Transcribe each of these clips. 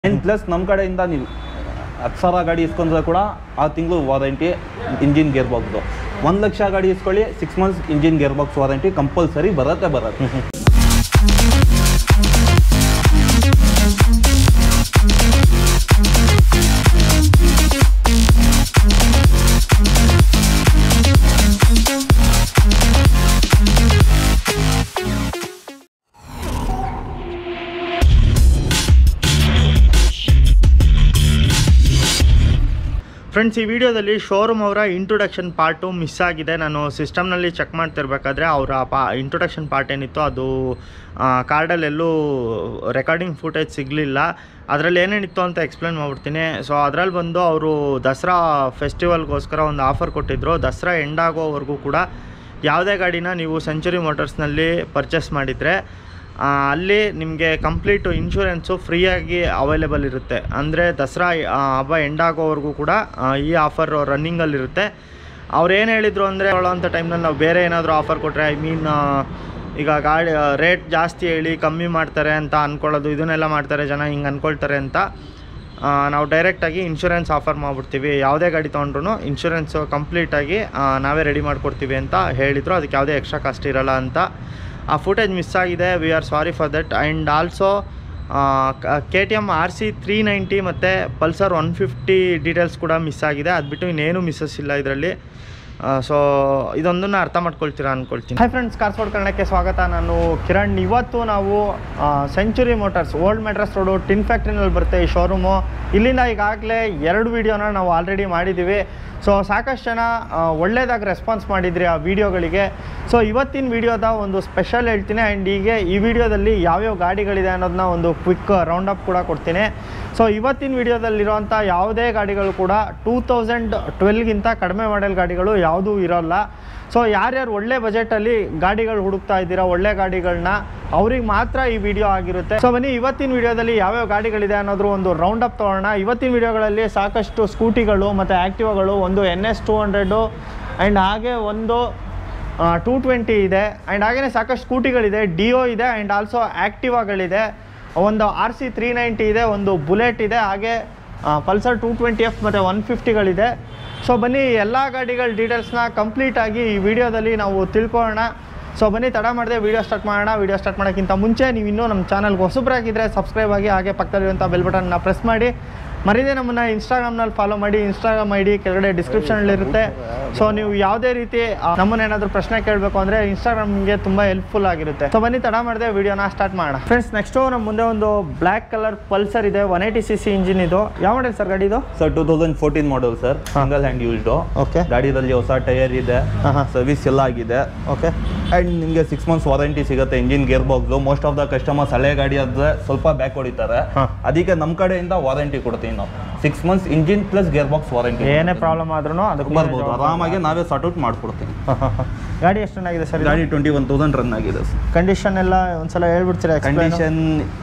And plus ನಮ್ಮ ಕಡೆಯಿಂದ ನೀವು ಹತ್ತು ಸಾವಿರ ಗಾಡಿ ಇಸ್ಕೊಂಡ್ರೆ ಕೂಡ ಆ ತಿಂಗಳು ವಾರಂಟಿ ಇಂಜಿನ್ ಗೇರ್ ಬಾಕ್ಸ್ದು ಒಂದು ಲಕ್ಷ ಗಾಡಿ ಇಸ್ಕೊಳ್ಳಿ six months engine gear box warranty compulsory ಬರುತ್ತೆ ಬರುತ್ತೆ ಫ್ರೆಂಡ್ಸ್ ಈ ವಿಡಿಯೋದಲ್ಲಿ ಶೋರೂಮ್ ಅವರ ಇಂಟ್ರೊಡಕ್ಷನ್ ಪಾರ್ಟು ಮಿಸ್ ಆಗಿದೆ ನಾನು ಸಿಸ್ಟಮ್ನಲ್ಲಿ ಚೆಕ್ ಮಾಡ್ತಿರ್ಬೇಕಾದ್ರೆ ಅವರ ಪಾ ಇಂಟ್ರೊಡಕ್ಷನ್ ಪಾರ್ಟ್ ಏನಿತ್ತು ಅದು ಕಾರ್ಡಲ್ಲೆಲ್ಲೂ ರೆಕಾರ್ಡಿಂಗ್ ಫುಟೇಜ್ ಸಿಗಲಿಲ್ಲ ಅದರಲ್ಲಿ ಏನೇನಿತ್ತು ಅಂತ ಎಕ್ಸ್ಪ್ಲೇನ್ ಮಾಡ್ಬಿಡ್ತೀನಿ ಸೊ ಅದರಲ್ಲಿ ಬಂದು ಅವರು ದಸರಾ ಫೆಸ್ಟಿವಲ್ಗೋಸ್ಕರ ಒಂದು ಆಫರ್ ಕೊಟ್ಟಿದ್ದರು ದಸರಾ ಎಂಡ್ ಆಗೋವರೆಗೂ ಕೂಡ ಯಾವುದೇ ಗಾಡಿನ ನೀವು ಸೆಂಚುರಿ ಮೋಟರ್ಸ್ನಲ್ಲಿ ಪರ್ಚೇಸ್ ಮಾಡಿದರೆ ಆ, ಅಲ್ಲಿ ನಿಮಗೆ ಕಂಪ್ಲೀಟು ಇನ್ಶೂರೆನ್ಸು ಫ್ರೀಯಾಗಿ ಅವೈಲೇಬಲ್ ಇರುತ್ತೆ ಅಂದರೆ ದಸರಾ ಆ, ಹಬ್ಬ ಎಂಡ್ ಆಗೋವರೆಗೂ ಕೂಡ ಆ, ಈ ಆಫರ್ ರನ್ನಿಂಗಲ್ಲಿರುತ್ತೆ ಅವ್ರು ಏನು ಹೇಳಿದರು ಅಂದರೆ ಹೇಳೋವಂಥ ಟೈಮ್ನಲ್ಲಿ ನಾವು ಬೇರೆ ಏನಾದರೂ ಆಫರ್ ಕೊಟ್ಟರೆ ಐ ಮೀನ್ ಈಗ ಗಾಡಿ ರೇಟ್ ಜಾಸ್ತಿ ಹೇಳಿ ಕಮ್ಮಿ ಮಾಡ್ತಾರೆ ಅಂತ ಅಂದ್ಕೊಳ್ಳೋದು ಇದನ್ನೆಲ್ಲ ಮಾಡ್ತಾರೆ ಜನ ಹಿಂಗೆ ಅಂದ್ಕೊಳ್ತಾರೆ ಅಂತ ಆ, ನಾವು ಡೈರೆಕ್ಟಾಗಿ ಇನ್ಶೂರೆನ್ಸ್ ಆಫರ್ ಮಾಡಿಬಿಡ್ತೀವಿ ಯಾವುದೇ ಗಾಡಿ ತೊಗೊಂಡ್ರು ಇನ್ಶೂರೆನ್ಸು ಕಂಪ್ಲೀಟಾಗಿ ನಾವೇ ರೆಡಿ ಮಾಡಿಕೊಡ್ತೀವಿ ಅಂತ ಹೇಳಿದರು ಅದಕ್ಕೆ ಯಾವುದೇ ಎಕ್ಸ್ಟ್ರಾ ಕಾಸ್ಟ್ ಇರಲ್ಲ ಅಂತ ಆ ಫುಟೇಜ್ ಮಿಸ್ ಆಗಿದೆ we are sorry for that and also K T M R C three ninety ಮತ್ತು ಪಲ್ಸರ್ ಒನ್ ಫಿಫ್ಟಿ ಡೀಟೇಲ್ಸ್ ಕೂಡ ಮಿಸ್ ಆಗಿದೆ ಅದು ಬಿಟ್ಟು ಇನ್ನೇನು ಮಿಸ್ಸಸ್ ಇಲ್ಲ ಇದರಲ್ಲಿ ಸೊ ಇದೊಂದನ್ನು ಅರ್ಥ ಮಾಡ್ಕೊಳ್ತೀರಾ ಅಂದ್ಕೊಳ್ತೀನಿ ಹಾಯ್ ಫ್ರೆಂಡ್ಸ್ ಕಾರ್ಸ್ಪೋರ್ಟ್ ಕನ್ನಡಕ್ಕೆ ಸ್ವಾಗತ ನಾನು ಕಿರಣ್ ಇವತ್ತು ನಾವು Century Motors old Madras road tin ಫ್ಯಾಕ್ಟ್ರಿನಲ್ಲಿ ಬರುತ್ತೆ ಈ ಶೋರೂಮು ಇಲ್ಲಿಂದ ಈಗಾಗಲೇ ಎರಡು ವೀಡಿಯೋನ ನಾವು ಆಲ್ರೆಡಿ ಮಾಡಿದ್ದೀವಿ ಸೊ ಸಾಕಷ್ಟು ಜನ ಆ, ಒಳ್ಳೆಯದಾಗಿ ರೆಸ್ಪಾನ್ಸ್ ಮಾಡಿದ್ರಿ ಆ ವಿಡಿಯೋಗಳಿಗೆ ಸೊ ಇವತ್ತಿನ ವಿಡಿಯೋದ ಒಂದು ಸ್ಪೆಷಲ್ ಹೇಳ್ತೀನಿ ಆ್ಯಂಡ್ ಹೀಗೆ ಈ ವಿಡಿಯೋದಲ್ಲಿ ಯಾವ್ಯಾವ ಗಾಡಿಗಳಿದೆ ಅನ್ನೋದನ್ನ ಒಂದು ಕ್ವಿಕ್ ರೌಂಡ್ ಅಪ್ ಕೂಡ ಕೊಡ್ತೀನಿ ಸೊ ಇವತ್ತಿನ ವಿಡಿಯೋದಲ್ಲಿರುವಂಥ ಯಾವುದೇ ಗಾಡಿಗಳು ಕೂಡ ಟೂ ತೌಸಂಡ್ ಟ್ವೆಲ್ಗಿಂತ ಕಡಿಮೆ ಮಾಡೆಲ್ ಗಾಡಿಗಳು ಯಾವುದೂ ಇರೋಲ್ಲ ಸೊ ಯಾರ್ಯಾರು ಒಳ್ಳೆ ಬಜೆಟಲ್ಲಿ ಗಾಡಿಗಳು ಹುಡುಕ್ತಾ ಇದ್ದೀರಾ ಒಳ್ಳೆ ಗಾಡಿಗಳನ್ನ ಅವ್ರಿಗೆ ಮಾತ್ರ ಈ ವಿಡಿಯೋ ಆಗಿರುತ್ತೆ ಸೊ ಬನ್ನಿ ಇವತ್ತಿನ ವಿಡಿಯೋದಲ್ಲಿ ಯಾವ್ಯಾವ ಗಾಡಿಗಳಿದೆ ಅನ್ನೋದ್ರ ಒಂದು ರೌಂಡ್ ಅಪ್ ತೊಗೊಳ್ಳೋಣ ಇವತ್ತಿನ ವಿಡಿಯೋಗಳಲ್ಲಿ ಸಾಕಷ್ಟು ಸ್ಕೂಟಿಗಳು ಮತ್ತು ಆ್ಯಕ್ಟಿವಾಗಳು ಒಂದು N S two hundred and ಹಾಗೆ ಒಂದು ಟೂ ಟ್ವೆಂಟಿ ಇದೆ ಆ್ಯಂಡ್ ಹಾಗೆಯೇ ಸಾಕಷ್ಟು ಸ್ಕೂಟಿಗಳಿದೆ ಡಿಯೋ ಇದೆ ಆ್ಯಂಡ್ ಆಲ್ಸೋ ಆ್ಯಕ್ಟಿವಾಗಳಿದೆ ಒಂದು ಆರ್ ಸಿ ತ್ರೀ ನೈಂಟಿ ಇದೆ ಒಂದು ಬುಲೆಟ್ ಇದೆ ಹಾಗೆ ಪಲ್ಸರ್ ಟೂ ಟ್ವೆಂಟಿ ಎಫ್ ಮತ್ತು ಒನ್ ಫಿಫ್ಟಿಗಳಿದೆ ಸೊ ಬನ್ನಿ ಎಲ್ಲ ಗಾಡಿಗಳ ಡೀಟೇಲ್ಸ್ನ ಕಂಪ್ಲೀಟಾಗಿ ಈ ವಿಡಿಯೋದಲ್ಲಿ ನಾವು ತಿಳ್ಕೊಳ್ಳೋಣ ಸೊ ಬನ್ನಿ ತಡ ಮಾಡದೆ ವೀಡಿಯೋ ಸ್ಟಾರ್ಟ್ ಮಾಡೋಣ ವೀಡಿಯೋ ಸ್ಟಾರ್ಟ್ ಮಾಡೋಕ್ಕಿಂತ ಮುಂಚೆ ನೀವು ಇನ್ನೂ ನಮ್ಮ ಚಾನಲ್ಗೆ ಹೊಸಬ್ರಾಗಿದ್ದರೆ ಸಬ್ಸ್ಕ್ರೈಬ್ ಆಗಿ ಹಾಗೆ ಪಕ್ಕದಲ್ಲಿರುವಂಥ ಬೆಲ್ ಬಟನ್ನ ಪ್ರೆಸ್ ಮಾಡಿ ಮರಿದೇ ನಮ್ಮನ್ನು ಇನ್ಸ್ಟಾಗ್ರಾಮ್ನಲ್ಲಿ ಫಾಲೋ ಮಾಡಿ ಇನ್ಸ್ಟಾಗ್ರಾಮ್ ಐ ಡಿ ಕೆಳಗಡೆ ಡಿಸ್ಕ್ರಿಪ್ಷನಲ್ಲಿರುತ್ತೆ ಸೊ ನೀವು ಯಾವುದೇ ರೀತಿ ಆ, ನಮ್ಮನ್ನ ಏನಾದರೂ ಪ್ರಶ್ನೆ ಕೇಳಬೇಕು ಅಂದರೆ ಇನ್ಸ್ಟಾಗ್ರಾಮ್ ನಿಮಗೆ ತುಂಬ ಹೆಲ್ಪ್ಫುಲ್ ಆಗಿರುತ್ತೆ ಸೊ ಬನ್ನಿ ತಡ ಮಾಡದೆ ವಿಡಿಯೋನ ಸ್ಟಾರ್ಟ್ ಮಾಡೋಣ ಫ್ರೆಂಡ್ಸ್ ನೆಕ್ಸ್ಟು ನಮ್ಮ ಮುಂದೆ ಒಂದು ಬ್ಲ್ಯಾಕ್ ಕಲರ್ ಪಲ್ಸರ್ ಇದೆ one eighty C C engine ಇದು ಯಾವ ಮಾಡೆಲ್ ಸರ್ ಗಾಡಿ ಇದು sir two thousand fourteen model sir single hand used okay ಗಾಡಿದಲ್ಲಿ ಹೊಸ ಟೈರ್ ಇದೆ ಹಾಂ ಹಾಂ ಸರ್ವಿಸ್ ಎಲ್ಲ ಆಗಿದೆ ಓಕೆ ಆ್ಯಂಡ್ ನಿಮಗೆ ಸಿಕ್ಸ್ ಮಂತ್ಸ್ ವಾರಂಟಿ ಸಿಗುತ್ತೆ engine gear box most of the customers ಹಳೆ ಗಾಡಿ ಆದರೆ ಸ್ವಲ್ಪ ಬ್ಯಾಕ್ ಹೊಡಿತಾರೆ ಹಾ. ಅದಕ್ಕೆ ನಮ್ಮ ಕಡೆಯಿಂದ ವಾರಂಟಿ ಕೊಡ್ತೀವಿ ನಾವು six months engine plus gear box warranty ಏನೇ ಪ್ರಾಬ್ಲಮ್ ಆದ್ರೂ ಅದಕ್ಕೆ ಬರ್ಬೋದು ಆರಾಮಾಗಿ ನಾವೇ ಸಾರ್ಟ್ ಔಟ್ ಮಾಡ್ಕೊಡ್ತೀವಿ ಗಾಡಿ ಎಷ್ಟು ಚೆನ್ನಾಗಿದೆ ಸರ್ ಗಾಡಿ ಟ್ವೆಂಟಿ ಒನ್ ತೌಸಂಡ್ ರನ್ ಆಗಿದೆ ಸರ್ ಕಂಡೀಷನ್ ಎಲ್ಲ ಒಂದ್ಸಲ ಹೇಳ್ಬಿಡ್ತೀರಾ ಕಂಡೀಷನ್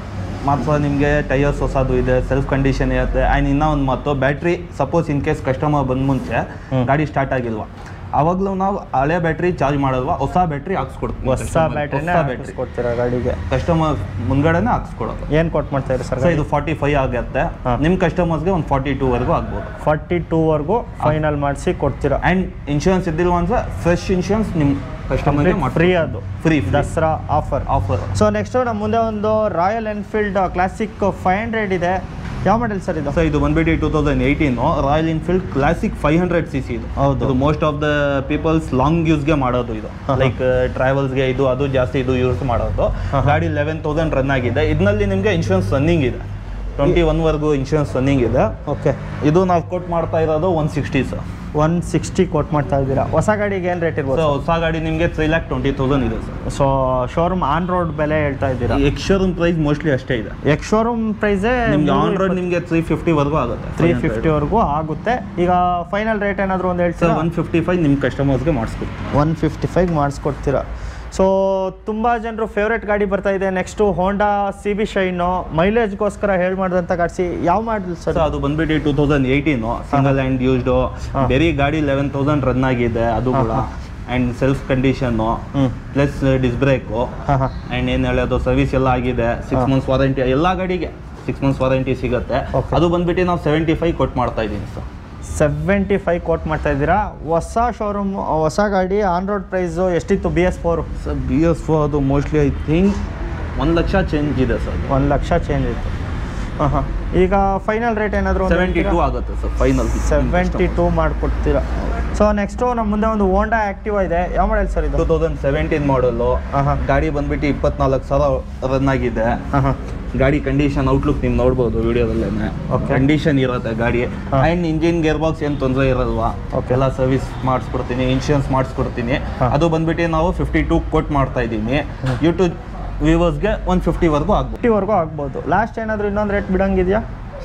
ಮಾತ್ರ ನಿಮಗೆ ಟೈರ್ಸ್ ಹೊಸದು ಇದೆ ಸೆಲ್ಫ್ ಕಂಡೀಷನ್ ಇರುತ್ತೆ ಆ್ಯಂಡ್ ಇನ್ನೂ ಒಂದು ಮಾತು battery suppose in case customer ಬಂದ ಮುಂಚೆ ಹ್ಮ್. ಗಾಡಿ ಸ್ಟಾರ್ಟ್ ಆಗಿಲ್ವಾ ಅವಾಗಲೂ ನಾವು ಹಳೆ ಬ್ಯಾಟ್ರಿ ಚಾರ್ಜ್ ಮಾಡಲ್ವಾ ಹೊಸ ಬ್ಯಾಟ್ರಿ ಹಾಕ್ಸ್ಕೊಡ್ತೀವಿ ಹೊಸ ಬ್ಯಾಟ್ರಿನ ಬ್ಯಾಟ್ರಿ ಕೊಡ್ತೀರಾ ಗಾಡಿಗೆ ಕಸ್ಟಮರ್ ಮುಂದ್ಗಡೆನೇ ಹಾಕ್ಸ್ಕೊಡೋದು ಏನು ಕೊಟ್ಟು ಮಾಡ್ತಾ ಇರಿ ಸರ್ ಸೊ ಇದು ಫಾರ್ಟಿ ಫೈವ್ ಆಗುತ್ತೆ ಹಾ. ನಿಮ್ಮ ಕಸ್ಟಮರ್ಸ್ಗೆ ಒಂದು ಫಾರ್ಟಿ ಟೂವರೆಗೂ ಆಗ್ಬೋದು ಫಾರ್ಟಿ ಟೂವರೆಗೂ ಫೈನಲ್ ಮಾಡಿಸಿ ಕೊಡ್ತೀರಾ ಆ್ಯಂಡ್ ಇನ್ಶೂರೆನ್ಸ್ ಇದ್ದಿಲ್ವ ಅಂದ್ರೆ ಫ್ರೆಶ್ ಇನ್ಶೂರೆನ್ಸ್ ನಿಮ್ಮ ಕಸ್ಟಮರ್ಗೆ ಫ್ರೀ ಅದು free Dasara offer offer so next ನಮ್ಮ ಮುಂದೆ ಒಂದು Royal Enfield Classic five hundred ಇದೆ ಯಾವ ಮಾಡೆಲ್ ಸರ್ ಇದು ಸೊ ಇದು ಬಂದ್ಬಿಟ್ಟು two thousand eighteen Royal Enfield Classic five hundred C C ಇದು ಹೌದು. ಇದು most of the peoples long ಯೂಸ್ಗೆ ಮಾಡೋದು ಇದು ಹಾ. ಲೈಕ್ ಟ್ರಾವೆಲ್ಸ್ಗೆ ಇದು ಅದು ಜಾಸ್ತಿ ಇದು ಯೂಸ್ ಮಾಡೋದು ಹಾ. ಗಾಡಿ ಲೆವೆನ್ ತೌಸಂಡ್ ರನ್ ಆಗಿದೆ ಇದರಲ್ಲಿ ನಿಮಗೆ ಇನ್ಶೂರೆನ್ಸ್ ರನ್ನಿಂಗ್ ಇದೆ ಟ್ವೆಂಟಿ ಒನ್ವರೆಗೂ ಇನ್ಶೂರೆನ್ಸ್ ರನ್ನಿಂಗ್ ಇದೆ ಓಕೆ ಇದು ನಾವು ಕೊಟ್ ಮಾಡ್ತಾ ಇರೋದು one sixty sir one sixty ಕೊಟ್ಟು ಮಾಡ್ತಾ ಇದ್ದೀರಾ ಹೊಸ ಗಾಡಿಗೆ ಏನು ರೇಟ್ ಸೊ ಇರ್ಬೋದು ಹೊಸ ಗಾಡಿ ನಿಮಗೆ ತ್ರೀ ಲ್ಯಾಕ್ ಟ್ವೆಂಟಿ ತೌಸಂಡ್ ಇದೆ sir so showroom on road ಬೆಲೆ ಹೇಳ್ತಾ ಇದ್ದೀರಾ ಎಕ್ಶೋರೂಮ್ ಪ್ರೈಸ್ ಮೋಸ್ಟ್ಲಿ ಅಷ್ಟೇ ಇದೆ ಎಕ್ಸ್ ಶೋರೂಮ್ ಪ್ರೈಸೇ ನಿಮ್ಗೆ ಆನ್ ರೋಡ್ ನಿಮಗೆ ತ್ರೀ ಫಿಫ್ಟಿವರೆಗೂ ಆಗುತ್ತೆ ತ್ರೀ ಫಿಫ್ಟಿವರೆಗೂ ಆಗುತ್ತೆ ಈಗ ಫೈನಲ್ ರೇಟ್ ಏನಾದರೂ ಒಂದು ಸರ್ ಹೇಳ್ತೀರಾ ಒನ್ ಫಿಫ್ಟಿ ಫೈವ್ ನಿಮ್ಮ ಕಸ್ಟಮರ್ಸ್ಗೆ ಮಾಡಿಸ್ಕೊಡ್ತೀವಿ ಒನ್ ಫಿಫ್ಟಿ ಫೈವ್ ಮಾಡಿಸ್ಕೊಡ್ತೀರಾ ಸೊ ತುಂಬ ಜನರು ಫೇವ್ರೆಟ್ ಗಾಡಿ ಬರ್ತಾ ಇದೆ next Honda C B Shine ಮೈಲೇಜ್ಗೋಸ್ಕರ ಹೇಳಿ ಮಾಡಿದಂಥ ಗಾಡಿಸಿ ಯಾವ ಮಾಡಲ್ ಸರ್ ಸರ್ ಅದು ಬಂದ್ಬಿಟ್ಟು two thousand eighteen single hand used ಹಾ. ಬೇರೆ ಗಾಡಿ ಲೆವೆನ್ ತೌಸಂಡ್ ರನ್ ಆಗಿದೆ ಅದು ಹಾ, ಕೂಡ ಹಾ. ಆ್ಯಂಡ್ ಸೆಲ್ಫ್ ಕಂಡೀಷನ್ನು ಹ್ಞೂ ಪ್ಲಸ್ ಡಿಸ್ ಬ್ರೇಕು ಹಾಂ ಹಾಂ ಆ್ಯಂಡ್ ಏನು ಹೇಳೋದು ಸರ್ವಿಸ್ ಎಲ್ಲ ಆಗಿದೆ ಸಿಕ್ಸ್ ಹಾ. ಮಂತ್ಸ್ ವಾರಂಟಿ ಎಲ್ಲ ಗಾಡಿಗೆ ಸಿಕ್ಸ್ ಮಂತ್ಸ್ ವಾರಂಟಿ ಸಿಗುತ್ತೆ Okay. ಅದು ಬಂದ್ಬಿಟ್ಟು ನಾವು ಸೆವೆಂಟಿ ಫೈವ್ ಕೊಟ್ಟು ಮಾಡ್ತಾ ಇದ್ದೀನಿ ಸರ್ ಸೆವೆಂಟಿ ಫೈವ್ ಕೋಟ್ ಮಾಡ್ತಾ ಇದ್ದೀರಾ ಹೊಸ ಶೋರೂಮ್ ಹೊಸ ಗಾಡಿ ಆನ್ ರೋಡ್ ಪ್ರೈಸು ಎಷ್ಟಿತ್ತು B S four sir B S four ಅದು ಮೋಸ್ಟ್ಲಿ ಐ ಥಿಂಕ್ ಒಂದು ಲಕ್ಷ ಚೇಂಜ್ ಇದೆ ಸರ್ ಒಂದು ಲಕ್ಷ ಚೇಂಜ್ ಇತ್ತು ಹಾಂ ಹಾಂ ಈಗ ಫೈನಲ್ ರೇಟ್ ಏನಾದರೂ ಸೆವೆಂಟಿ ಟೂ ಆಗುತ್ತೆ ಸರ್ ಫೈನಲ್ ಸೆವೆಂಟಿ ಟೂ ಮಾಡಿಕೊಡ್ತೀರಾ ಸೊ ನೆಕ್ಸ್ಟು ನಮ್ಮ ಮುಂದೆ ಒಂದು ಹೋಂಡಾ ಆ್ಯಕ್ಟಿವಾ ಇದೆ ಯಾವ ಮಾಡಲ್ ಸರ್ ಟೂ ಇದು ತೌಸಂಡ್ ಸೆವೆಂಟೀನ್ ಮಾಡಲು ಹಾಂ ಹಾಂ ಗಾಡಿ ಬಂದ್ಬಿಟ್ಟು ಇಪ್ಪತ್ನಾಲ್ಕು ಸಾವಿರ ರನ್ ಆಗಿದೆ ಹಾಂ ಹಾಂ ಗಾಡಿ ಕಂಡೀಷನ್ ಔಟ್ಲುಕ್ ನೀವು ನೋಡ್ಬೋದು ವಿಡಿಯೋದಲ್ಲೇ Okay. ಕಂಡೀಷನ್ ಇರುತ್ತೆ ಗಾಡಿ ಹಾ. ಆ್ಯಂಡ್ ಇಂಜಿನ್ ಗೇರ್ ಬಾಕ್ಸ್ ಏನು ತೊಂದರೆ ಇರಲ್ವಾ Okay. ಎಲ್ಲ ಸರ್ವಿಸ್ ಮಾಡಿಸ್ಕೊಡ್ತೀನಿ ಇನ್ಶೂರೆನ್ಸ್ ಮಾಡಿಸ್ಕೊಡ್ತೀನಿ ಹಾ. ಅದು ಬಂದ್ಬಿಟ್ಟು ನಾವು ಫಿಫ್ಟಿ ಟೂ ಕೊಟ್ ಮಾಡ್ತಾ ಇದ್ದೀನಿ ಯೂಟ್ಯೂಬ್ ವ್ಯೂವರ್ಸ್ಗೆ ಒಂದು ಫಿಫ್ಟಿವರೆಗೂ ಆಗ್ಬೋದು ಫಿಫ್ಟಿವರೆಗೂ ಆಗ್ಬೋದು ಲಾಸ್ಟ್ ಏನಾದರೂ ಇನ್ನೊಂದು ರೇಟ್ ಬಿಡಂಗಿದೆಯಾ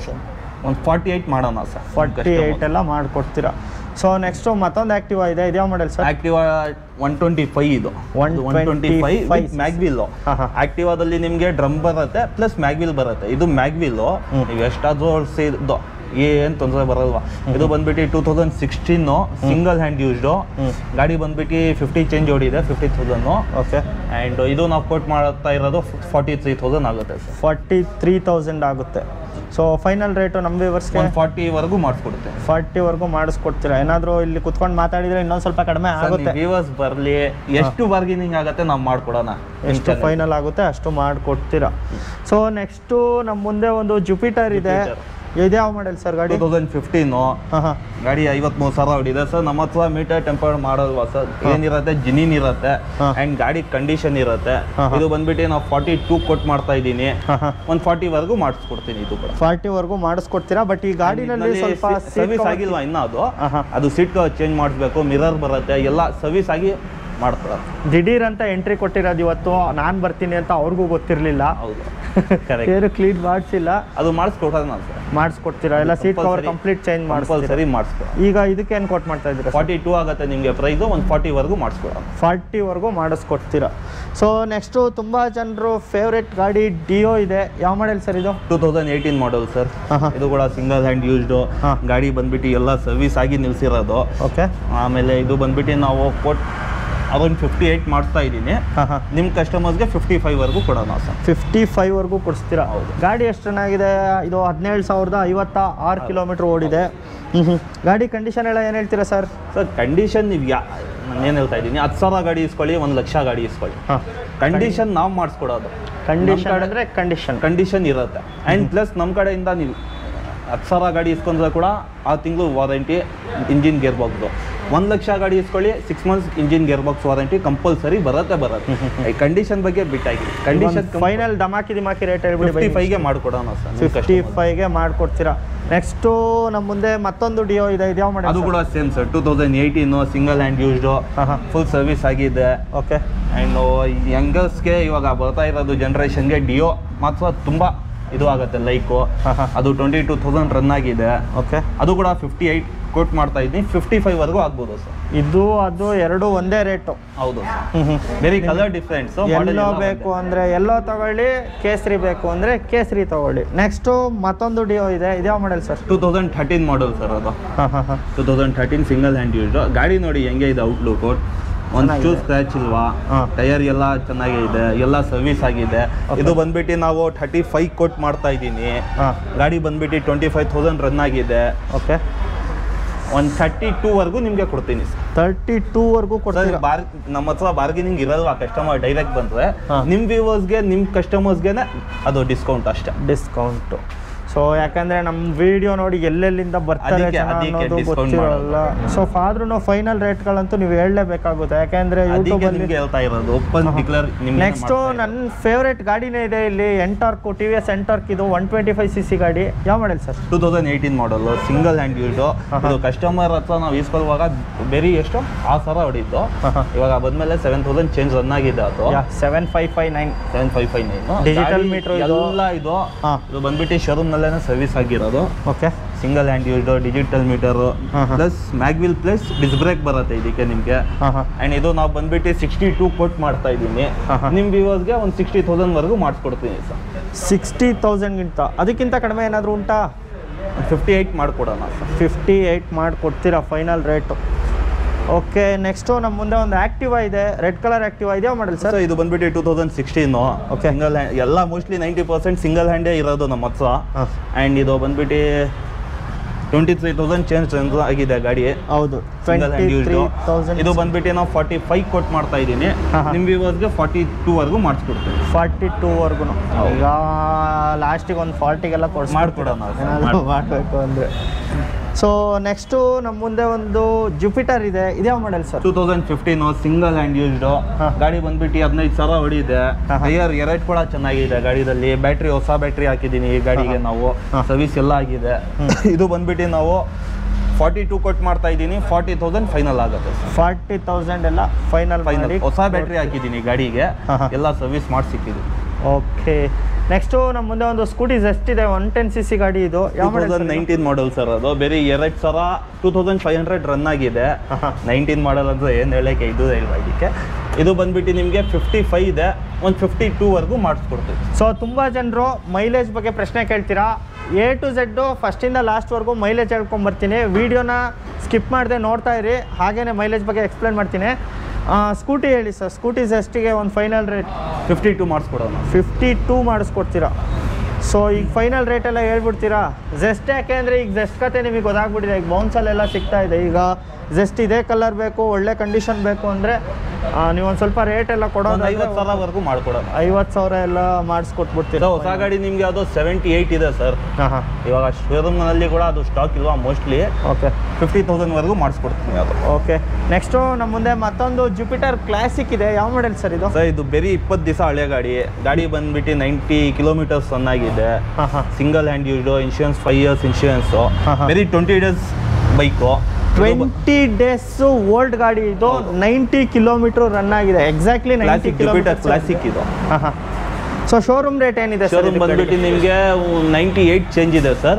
ಒಂದು ಫಾರ್ಟಿ ಏಯ್ಟ್ ಮಾಡೋಣ ಸರ್ ಫಾರ್ಟಿ ಏಯ್ಟ್ ಎಲ್ಲ ಮಾಡಿಕೊಡ್ತೀರಾ ಸೊ ನೆಕ್ಸ್ಟು ಮತ್ತೊಂದು ಆ್ಯಕ್ಟಿವಾ ಇದೆ ಇದ್ಯಾವ model sir Activa one twenty five ಇದು ಒನ್ ಟ್ವೆಂಟಿ 125 ಫೈವ್ ಮ್ಯಾಗ್ವಿಲ್ ಹಾ, ಹಾ. ಆಕ್ಟಿವಾದಲ್ಲಿ ನಿಮಗೆ ಡ್ರಮ್ ಬರುತ್ತೆ ಪ್ಲಸ್ ಮ್ಯಾಗ್ವಿಲ್ ಬರುತ್ತೆ ಇದು ಮ್ಯಾಗ್ವಿಲ್ ಹ್ಮ್. ನೀವು ಎಷ್ಟಾದ್ರೂ ಸೇರಿದ್ದು ಏನು ತೊಂದರೆ ಬರಲ್ವಾ ಇದು ಬಂದ್ಬಿಟ್ಟು two thousand sixteen single hand used ಹ್ಮ್. ಗಾಡಿ ಬಂದ್ಬಿಟ್ಟು ಫಿಫ್ಟಿ ಚೇಂಜ್ ಓಡಿದೆ ಫಿಫ್ಟಿ ತೌಸಂಡು ಓಕೆ ಆ್ಯಂಡ್ ಇದು ನಾವು ಕೋಟ್ ಮಾಡ್ತಾ ಇರೋದು ಫಾರ್ಟಿ ತ್ರೀ ತೌಸಂಡ್ ಆಗುತ್ತೆ ಸರ್ ಫಾರ್ಟಿ ತ್ರೀ ತೌಸಂಡ್ ಆಗುತ್ತೆ ಸೊ ಫೈನಲ್ ರೇಟು ನಮ್ಮ ವ್ಯೂವರ್ಸ್ಗೆ ಒನ್ ಫಾರ್ಟಿವರೆಗೂ ಮಾಡಿಸ್ಕೊಡುತ್ತೆ ಫಾರ್ಟಿವರೆಗೂ ಮಾಡಿಸ್ಕೊಡ್ತೀರಾ ಏನಾದರೂ ಇಲ್ಲಿ ಕುತ್ಕೊಂಡು ಮಾತಾಡಿದರೆ ಇನ್ನೊಂದು ಸ್ವಲ್ಪ ಕಡಿಮೆ ಆಗುತ್ತೆ ವ್ಯೂವರ್ಸ್ ಬರಲಿ ಎಷ್ಟು ಬಾರ್ಗೇನಿಂಗ್ ಆಗುತ್ತೆ ನಾವು ಮಾಡ್ಕೊಡೋಣ ಎಷ್ಟು ಫೈನಲ್ ಆಗುತ್ತೆ ಅಷ್ಟು ಮಾಡಿಕೊಡ್ತೀರಾ ಸೊ ನೆಕ್ಸ್ಟು ನಮ್ಮ ಮುಂದೆ ಒಂದು ಜುಪಿಟರ್ ಇದೆ ಇದ್ಯಾವ ಮಾಡಲ್ ಸರ್ ಟೂ ಗಾಡಿ ತೌಸಂಡ್ ಫಿಫ್ಟೀನು ಹಾಂ ಹಾಂ ಗಾಡಿ ಐವತ್ಮೂರು ಸಾವಿರ ಹೊಡಿದೆ ಸರ್ ನಮ್ಮ ಹತ್ರ ಮೀಟರ್ ಟೆಂಪರ್ ಮಾಡೋಲ್ವಾ ಸರ್ ಏನಿರುತ್ತೆ ಜಿನಿನ್ ಇರುತ್ತೆ ಹಾ. ಆ್ಯಂಡ್ ಗಾಡಿ ಕಂಡೀಷನ್ ಇರುತ್ತೆ ಹಾ, ಹಾ. ಇದು ಬಂದ್ಬಿಟ್ಟು ನಾವು ಫಾರ್ಟಿ ಟೂ ಕೊಟ್ಟು ಮಾಡ್ತಾ ಇದ್ದೀನಿ ಹಾಂ ಹಾಂ ಒಂದು ಫಾರ್ಟಿವರೆಗೂ ಮಾಡಿಸ್ಕೊಡ್ತೀನಿ ಇದು ಕೂಡ ಫಾರ್ಟಿವರೆಗೂ ಮಾಡಿಸ್ಕೊಡ್ತೀರಾ ಬಟ್ ಈ ಗಾಡಿನಲ್ಲಿ ಸ್ವಲ್ಪ ಸರ್ವಿಸ್ ಆಗಿಲ್ವಾ ಇನ್ನ ಅದು ಹಾಂ ಹಾಂ ಅದು ಸೀಟ್ ಚೇಂಜ್ ಮಾಡಿಸ್ಬೇಕು ಮಿರರ್ ಬರುತ್ತೆ ಎಲ್ಲ ಸರ್ವಿಸ್ ಆಗಿ ಮಾಡ್ತಾರೆ ದಿಢೀರ್ ಅಂತ ಎಂಟ್ರಿ ಕೊಟ್ಟಿರೋದು ಇವತ್ತು ನಾನು ಬರ್ತೀನಿ ಅಂತ ಅವ್ರಿಗೂ ಗೊತ್ತಿರಲಿಲ್ಲ ಹೌದು ಕರೆಕ್ಟ್ ಏನು ಕ್ಲೀನ್ ಮಾಡಿಸಿಲ್ಲ ಅದು ಮಾಡಿಸ್ಕೊಡೋದು ನಾನು ಸರ್ ಮಾಡಿಸ್ಕೊಡ್ತೀರಾ ಎಲ್ಲ seat cover Compulsory- complete change ಮಾಡಿಸ್ತೀರಾ ಕಂಪಲ್ಸರಿ ಮಾಡಿಸ್ಕೊಡ ಈಗ ಇದಕ್ಕೆ ಏನು ಕೊಟ್ಟು ಮಾಡ್ತಾ ಇದ್ದೀರಾ ಫಾರ್ಟಿ ಟೂ ಆಗುತ್ತೆ ನಿಮಗೆ ಪ್ರೈಸು ಒಂದು ಫಾರ್ಟಿವರೆಗೂ ಮಾಡಿಸ್ಕೊಡೋಣ ಫಾರ್ಟಿವರೆಗೂ ಮಾಡಿಸ್ಕೊಡ್ತೀರಾ ಸೊ ನೆಕ್ಸ್ಟು ತುಂಬ ಜನರು ಫೇವ್ರೆಟ್ ಗಾಡಿ ಡಿಯೋ ಇದೆ ಯಾವ ಮಾಡೆಲ್ ಸರ್ ಇದು two thousand eighteen model sir ಹಾಂ ಹಾಂ ಇದು ಕೂಡ ಸಿಂಗಲ್ ಹ್ಯಾಂಡ್ ಯೂಸ್ಡು ಹಾ. ಗಾಡಿ ಬಂದ್ಬಿಟ್ಟು ಎಲ್ಲ ಸರ್ವಿಸ್ ಆಗಿ ನಿಲ್ಸಿರೋದು ಓಕೆ ಆಮೇಲೆ ಇದು ಬಂದ್ಬಿಟ್ಟು ನಾವು ಕೊಟ್ ಅದೊಂದು ಫಿಫ್ಟಿ ಏಯ್ಟ್ ಮಾಡ್ತಾ ಇದ್ದೀನಿ ಹಾಂ ಹಾಂ ನಿಮ್ಮ ಕಸ್ಟಮರ್ಸ್ಗೆ ಫಿಫ್ಟಿ ಫೈವ್ವರೆಗೂ ಕೊಡೋಣ ಸರ್ ಫಿಫ್ಟಿ ಫೈವ್ವರೆಗೂ ಕೊಡಿಸ್ತೀರಾ ಹೌದು. ಗಾಡಿ ಎಷ್ಟು ಚೆನ್ನಾಗಿದೆ ಇದು ಹದಿನೇಳು ಸಾವಿರದ ಐವತ್ತ ಆರು ಕಿಲೋಮೀಟ್ರ್ ಓಡಿದೆ ಹ್ಞೂ ಹ್ಞೂ ಗಾಡಿ ಕಂಡೀಷನ್ ಎಲ್ಲ ಏನು ಹೇಳ್ತೀರಾ ಸರ್ ಸರ್ ಕಂಡೀಷನ್ ನೀವು ಯಾ ನಾನು ಏನು ಹೇಳ್ತಾ ಇದ್ದೀನಿ ಹತ್ತು ಸಾವಿರ ಗಾಡಿ ಇಸ್ಕೊಳ್ಳಿ ಒಂದು ಲಕ್ಷ ಗಾಡಿ ಇಸ್ಕೊಳ್ಳಿ ಹಾಂ ಕಂಡೀಷನ್ ನಾವು ಮಾಡಿಸ್ಕೊಡೋದು ಕಂಡೀಷನ್ ಕಡೆ- ಅಂದರೆ ಕಂಡೀಷನ್ ಕಂಡೀಷನ್ ಇರುತ್ತೆ ಆ್ಯಂಡ್ ಪ್ಲಸ್ ನಮ್ಮ ಕಡೆಯಿಂದ ನೀವು ಹತ್ತು ಸಾವಿರ ಗಾಡಿ ಇಸ್ಕೊಂಡ್ರೆ ಕೂಡ ಆ ತಿಂಗಳು ವಾರಂಟಿ ಇಂಜಿನ್ ಗೇರ್ ಬಾಕ್ಸ್ದು ಒಂದು ಲಕ್ಷ ಗಾಡಿ ಇಸ್ಕೊಳ್ಳಿ six months engine gear box warranty compulsory ಬರುತ್ತೆ ಬರುತ್ತೆ ಈ ಕಂಡೀಷನ್ ಬಗ್ಗೆ ಬಿಟ್ಟಾಗಿ ಕಂಡೀಷನ್ ಫೈನಲ್ ದಮಾಕಿ ದಿಮಾಕಿ ರೇಟ್ ಹೇಳ್ಬಿಡಿ ಫಿಫ್ಟಿ ಫೈವ್ಗೆ ಮಾಡಿಕೊಡೋಣ ಸರ್ ಫಿಫ್ಟಿ ಫೈವ್ಗೆ ಮಾಡಿಕೊಡ್ತೀರಾ ನೆಕ್ಸ್ಟು ನಮ್ಮ ಮುಂದೆ ಮತ್ತೊಂದು ಡಿಯೋ ಇದೆ ಇದ್ಯಾವ ಅದು ಮಾಡಿ ಕೂಡ same sir two thousand eighteen single hand used ಹಾಂ ಹಾಂ ಫುಲ್ ಸರ್ವಿಸ್ ಆಗಿದೆ ಓಕೆ ಆ್ಯಂಡ್ ಯಂಗರ್ಸ್ಗೆ ಇವಾಗ ಬರ್ತಾ ಇರೋದು ಜನ್ರೇಷನ್ಗೆ ಡಿಯೋ ಮಾತ್ರ ತುಂಬ ಇದು ಆಗುತ್ತೆ ಲೈಕು ಹಾಂ ಹಾಂ ಅದು ಟ್ವೆಂಟಿ ಟೂ ತೌಸಂಡ್ ರನ್ ಆಗಿದೆ ಓಕೆ ಅದು ಕೂಡ ಫಿಫ್ಟಿ ಏಯ್ಟ್ ಕೋಟ್ ಮಾಡ್ತಾ ಇದ್ದೀನಿ ಫಿಫ್ಟಿ ಫೈವ್ವರೆಗೂ ಆಗ್ಬೋದು ಸರ್ ಇದು ಅದು ಎರಡು ಒಂದೇ ರೇಟು ಹೌದು ಹ್ಞೂ ಹ್ಞೂ ವೆರಿ ಕಲರ್ ಡಿಫ್ರೆನ್ಸ್ ಎಲ್ಲೋ ಬೇಕು ಅಂದರೆ ಎಲ್ಲೋ ತಗೊಳ್ಳಿ ಕೇಸರಿ ಬೇಕು ಅಂದರೆ ಕೇಸರಿ ತಗೊಳ್ಳಿ ನೆಕ್ಸ್ಟು ಮತ್ತೊಂದು ಡಿಯೋ ಇದೆ ಇದ್ಯಾವ model sir two thousand thirteen model sir ಅದು ಹಾಂ ಹಾಂ ಹಾಂ two thousand thirteen single hand used ಗಾಡಿ ನೋಡಿ ಹೆಂಗೆ ಇದೆ ಔಟ್ಲುಕ್ ಒಂದು ಚೆನ್ನಾಗಿದೆ. ಚೂ ಸ್ಕ್ರ್ಯಾಚ್ ಇಲ್ವಾ ಹಾ. ಟೈರ್ ಎಲ್ಲ ಚೆನ್ನಾಗಿದೆ ಎಲ್ಲ ಸರ್ವಿಸ್ ಆಗಿದೆ Okay. ಇದು ಬಂದ್ಬಿಟ್ಟು ನಾವು ಥರ್ಟಿ ಫೈವ್ ಕೋಟ್ ಮಾಡ್ತಾ ಇದ್ದೀನಿ ಹಾಂ ಗಾಡಿ ಬಂದ್ಬಿಟ್ಟು ಟ್ವೆಂಟಿ ಫೈವ್ ತೌಸಂಡ್ ರನ್ ಆಗಿದೆ ಓಕೆ ಒಂದು ಥರ್ಟಿ ಟೂವರೆಗೂ ನಿಮಗೆ ಕೊಡ್ತೀನಿ ಸರ್ ತರ್ಟಿ ಟೂವರೆಗೂ ಕೊಡ್ತೀರಾ ಬಾರ್ ನಮ್ಮ ಹತ್ರ ಬಾರ್ಗೇನಿಂಗ್ ಇರಲ್ವಾ ಕಸ್ಟಮರ್ ಡೈರೆಕ್ಟ್ ಬಂದರೆ ಹಾ. ನಿಮ್ಮ ವ್ಯೂವರ್ಸ್ಗೆ ನಿಮ್ಮ ಕಸ್ಟಮರ್ಸ್ಗೆನೆ ಅದು ಡಿಸ್ಕೌಂಟ್ ಅಷ್ಟೇ ಡಿಸ್ಕೌಂಟು ಸೊ ಯಾಕಂದ್ರೆ ನಮ್ಮ ವಿಡಿಯೋ ನೋಡಿ ಎಲ್ಲೆಲ್ಲಿಂದ ಬರ್ತಾರೆ ಅದಕ್ಕೆ- ಜನ ಅದಕ್ಕೆ ಅನ್ನೋದು discount ಗೊತ್ತಿರಲ್ಲ ಸೊ ಆದ್ರೂ ಫೈನಲ್ ರೇಟ್ಗಳಂತೂ ನೀವು ಹೇಳಲೇಬೇಕಾಗುತ್ತೆ ಯಾಕಂದ್ರೆ ಅದಕ್ಕೆ ಯೂಟ್ಯೂಬಲ್ಲಿ ನಿಮ್ಗೆ ಹೇಳ್ತಾ ಇರೋದು ಓಪನ್ ಡಿಕ್ಲೇರ್ ನೆಕ್ಸ್ಟು ನನ್ನ ಫೇವ್ರೆಟ್ ಗಾಡಿನೇ ಇದೆ ಇಲ್ಲಿ Ntorq T V S Ntorq ಇದು one twenty five C C ಗಾಡಿ ಯಾವ model sir two thousand eighteen model single hand used ಹಾ, ಹಾ. ಇದು ಕಸ್ಟಮರ್ ಹತ್ರ ನಾವು ಈಸ್ಕೊಳ್ಳುವಾಗ ಬೇರೆ ಎಷ್ಟು ಆ ಸಾವಿರ ಹೊಡಿದ್ದು ಹಾ, ಹಾ. ಇವಾಗ ಬಂದ್ಮೇಲೆ ಸೆವೆನ್ ತೌಸಂಡ್ ಚೇಂಜ್ ರನ್ ಆಗಿದೆ ಅದು seven five five nine seven five five nine Digital meter ಇದು? ಎಲ್ಲ ಇದು ಹಾಂ ಇದು ಬಂದ್ಬಿಟ್ಟು ಶೋರೂಮ್ನಲ್ಲೇ ಸರ್ವಿಸ್ ಆಗಿರೋದು okay single hand used digital meter ಹಾ, ಹಾ. Plus mag wheel plus disc brake ಬರುತ್ತೆ ಇದಕ್ಕೆ ನಿಮಗೆ ಹಾಂ ಹಾಂ ಆ್ಯಂಡ್ ಇದು ನಾವು ಬಂದ್ಬಿಟ್ಟು ಸಿಕ್ಸ್ಟಿ ಟೂ ಕೊಟ್ ಮಾಡ್ತಾ ಇದ್ದೀನಿ ಹಾ, ಹಾ. ನಿಮ್ಮ ವ್ಯೂವರ್ಸ್ಗೆ ಒಂದು ಸಿಕ್ಸ್ಟಿ ತೌಸಂಡ್ವರೆಗೂ ಮಾಡಿಸ್ಕೊಡ್ತೀನಿ ಸರ್ ಸಿಕ್ಸ್ಟಿ ತೌಸಂಡ್ಗಿಂತ ಅದಕ್ಕಿಂತ ಕಡಿಮೆ ಏನಾದರೂ ಉಂಟಾ ಫಿಫ್ಟಿ ಏಯ್ಟ್ ಮಾಡಿಕೊಡೋಣ ಸರ್ ಫಿಫ್ಟಿ ಏಯ್ಟ್ ಮಾಡಿಕೊಡ್ತೀರಾ ಫೈನಲ್ ರೇಟು ಓಕೆ ನೆಕ್ಸ್ಟು ನಮ್ಮ ಮುಂದೆ ಒಂದು ಆ್ಯಕ್ಟಿವಾ ಇದೆ ರೆಡ್ ಕಲರ್ ಆ್ಯಕ್ಟಿವಾ ಇದೆಯಾ ಮಾಡಲ್ ಸರ್ ಸರ್ ಇದು ಬಂದ್ಬಿಟ್ಟು two thousand sixteen Okay. Single hand ಎಲ್ಲ ಮೋಸ್ಟ್ಲಿ ನೈಂಟಿ ಪರ್ಸೆಂಟ್ ಸಿಂಗಲ್ ಹ್ಯಾಂಡೇ ಇರೋದು ನಮ್ಮ ಹತ್ರ ಹಾಂ ಆ್ಯಂಡ್ ಇದು ಬಂದ್ಬಿಟ್ಟು ಟ್ವೆಂಟಿ ತ್ರೀ ತೌಸಂಡ್ ಚೇಂಜ್ ಆಗಿದೆ ಗಾಡಿ ಹೌದು single hand twenty three used thousand ಇದು ಬಂದ್ಬಿಟ್ಟು ನಾವು ಫಾರ್ಟಿ ಫೈವ್ ಕೊಟ್ಟು ಮಾಡ್ತಾ ಇದ್ದೀನಿ ಹಾ, ಹಾ. ನಿಮ್ಮ ವ್ಯೂವರ್ಸ್ಗೆ ಫಾರ್ಟಿ ಟೂವರೆಗೂ ಮಾಡಿಸ್ಕೊಡ್ತೀವಿ ಫಾರ್ಟಿ ಟೂವರೆಗೂ ಹೌದು. ಈಗ ಲಾಸ್ಟಿಗೆ ಒಂದು ಫಾರ್ಟಿಗೆಲ್ಲ ಕೊಡ್ಸಿ ಮಾಡ್ಕೊಡೋಣ sir, ಏನಾದರೂ ಮಾಡ್- ಮಾಡಬೇಕು ಅಂದರೆ ಸೊ ನೆಕ್ಸ್ಟು ನಮ್ಮ ಮುಂದೆ ಒಂದು ಜುಪಿಟರ್ ಇದೆ ಇದ್ಯಾವ model sir two thousand fifteen single hand used ಹಾ. ಗಾಡಿ ಬಂದ್ಬಿಟ್ಟು ಹದಿನೈದು ಸಾವಿರ ಹೊಡಿದೆ ಹಾ, ಹಾ. ಟೈಯರ್ ಎರಡು ಕೂಡ ಚೆನ್ನಾಗಿದೆ ಗಾಡಿದಲ್ಲಿ ಬ್ಯಾಟ್ರಿ ಹೊಸ ಬ್ಯಾಟ್ರಿ ಹಾಕಿದ್ದೀನಿ ಈ ಗಾಡಿಗೆ ಹಾ. ನಾವು ಹಾ. ಸರ್ವಿಸ್ ಎಲ್ಲ ಆಗಿದೆ ಹ್ಮ್. ಇದು ಬಂದ್ಬಿಟ್ಟು ನಾವು ಫಾರ್ಟಿ ಟೂ ಕೊಟ್ಟು ಮಾಡ್ತಾ ಇದ್ದೀನಿ ಫಾರ್ಟಿ ತೌಸಂಡ್ ಫೈನಲ್ ಆಗುತ್ತೆ ಫಾರ್ಟಿ ತೌಸಂಡ್ ಎಲ್ಲ ಫೈನಲ್ ಫೈನಲ್ ಮಾಡಿ ಹೊಸ ಬ್ಯಾಟ್ರಿ ಹಾಕಿದ್ದೀನಿ ಗಾಡಿಗೆ ಹಾ, ಹಾ. ಎಲ್ಲ ಸರ್ವಿಸ್ ಮಾಡಿ ಸಿಕ್ಕಿದ್ದು ಓಕೆ ನೆಕ್ಸ್ಟು ನಮ್ಮ ಮುಂದೆ ಒಂದು ಸ್ಕೂಟೀಸ್ ಎಷ್ಟಿದೆ ಒನ್ ಟೆನ್ ಸಿ ಸಿ ಗಾಡಿ ಇದು ಟೂ ಯಾವ thousand model nineteen model sir ಅದು ಬೇರೆ ಎರಡು ಸಾವಿರ two thousand five hundred run ಆಗಿದೆ ಹಾ, ಹಾ. ನೈನ್ಟೀನ್ ಮಾಡಲ್ ಅಂದ್ರೆ ಏನು ಹೇಳಕ್ಕೆ ಇದು ಇದಕ್ಕೆ ಇದು ಬಂದ್ಬಿಟ್ಟು ನಿಮಗೆ ಫಿಫ್ಟಿ ಫೈವ್ ಇದೆ ಒಂದು ಫಿಫ್ಟಿ ಟೂವರೆಗೂ ಮಾಡಿಸ್ಕೊಡ್ತೀವಿ ಸೊ ತುಂಬ ಜನರು ಮೈಲೇಜ್ ಬಗ್ಗೆ ಪ್ರಶ್ನೆ ಕೇಳ್ತೀರಾ ಎ ಟು ಝೆಡ್ಡು ಫಸ್ಟಿಂದ ಲಾಸ್ಟ್ವರೆಗೂ ಮೈಲೇಜ್ ಹೇಳ್ಕೊಂಬರ್ತೀನಿ ವೀಡಿಯೋನ ಸ್ಕಿಪ್ ಮಾಡದೆ ನೋಡ್ತಾ ಇರಿ ಹಾಗೇನೆ ಮೈಲೇಜ್ ಬಗ್ಗೆ ಎಕ್ಸ್ಪ್ಲೇನ್ ಮಾಡ್ತೀನಿ ಸ್ಕೂಟಿ ಹೇಳಿ ಸರ್ ಸ್ಕೂಟೀಸ್ ಎಷ್ಟಿಗೆ ಒಂದು ಫೈನಲ್ ರೇಟ್ ಫಿಫ್ಟಿ ಟೂ ಮಾಡಿಸ್ಕೊಡೋಣ ಫಿಫ್ಟಿ ಟೂ ಮಾಡಿಸ್ಕೊಡ್ತೀರಾ ಸೊ ಈಗ ಫೈನಲ್ ರೇಟ್ ಎಲ್ಲ ಹೇಳ್ಬಿಡ್ತೀರಾ ಜೆಸ್ಟ್ ಯಾಕೆ ಅಂದರೆ ಈಗ ಜೆಸ್ಟ್ ಕತೆ ನಿಮಗೆ ಗೊತ್ತಾಗ್ಬಿಟ್ಟಿದೆ ಈಗ ಬೌನ್ಸಲ್ಲೆಲ್ಲ ಸಿಗ್ತಾ ಇದೆ ಈಗ ಜಸ್ಟ್ ಇದೇ ಕಲರ್ ಬೇಕು ಒಳ್ಳೆ ಕಂಡೀಷನ್ ಬೇಕು ಅಂದರೆ ನೀವು ಒಂದು ಸ್ವಲ್ಪ ರೇಟ್ ಎಲ್ಲ ಒಂದು ಕೊಡೋದು ಐವತ್ತು ಸಾವಿರವರೆಗೂ ಮಾಡ್ಕೊಡೋಣ ಐವತ್ತು ಸಾವಿರ ಎಲ್ಲ ಮಾಡಿಸ್ಕೊಟ್ಬಿಡ್ತೀರಾ ಇದು ಹೊಸ ಗಾಡಿ ನಿಮಗೆ ಅದು ಸೆವೆಂಟಿ ಏಯ್ಟ್ ಇದೆ ಸರ್ ಹಾಂ ಹಾಂ ಇವಾಗ ಶೋರೂಮ್ನಲ್ಲಿ ಕೂಡ ಅದು ಸ್ಟಾಕ್ ಇಲ್ವಾ ಮೋಸ್ಟ್ಲಿ ಓಕೆ ಫಿಫ್ಟಿ ತೌಸಂಡ್ವರೆಗೂ ಮಾಡಿಸ್ಕೊಡ್ತೀನಿ ಅದು ಓಕೆ ನೆಕ್ಸ್ಟು ನಮ್ಮ ಮುಂದೆ ಮತ್ತೊಂದು ಜುಪಿಟರ್ ಕ್ಲಾಸಿಕ್ ಇದೆ ಯಾವ ಮಾಡೆಲ್ ಸರ್ ಇದು ಸರ್ ಇದು ಬರೀ ಇಪ್ಪತ್ತು ದಿವಸ ಹಳೆ ಗಾಡಿ ಗಾಡಿ ಬಂದ್ಬಿಟ್ಟು ನೈಂಟಿ ಕಿಲೋಮೀಟರ್ಸ್ ರನ್ ಆಗಿದೆ ಹಾಂ ಹಾಂ single hand used insurance five years insurance ಹಾ, ಹಾ. ಬರೀ twenty days bike twenty days old ಗಾಡಿ ಇದು ನೈಂಟಿ ಕಿಲೋಮೀಟರ್ ರನ್ ಆಗಿದೆ exactly ninety Classic Jupiter Classic ಇದು ಹಾಂ ಹಾಂ ಸೊ ಶೋರೂಮ್ ರೇಟ್ ಏನಿದೆ ಸರ್ ಶೋರೂಮ್ ಬಂದ್ಬಿಟ್ಟು ನಿಮಗೆ ನೈಂಟಿ ಏಯ್ಟ್ ಚೇಂಜ್ ಇದೆ ಸರ್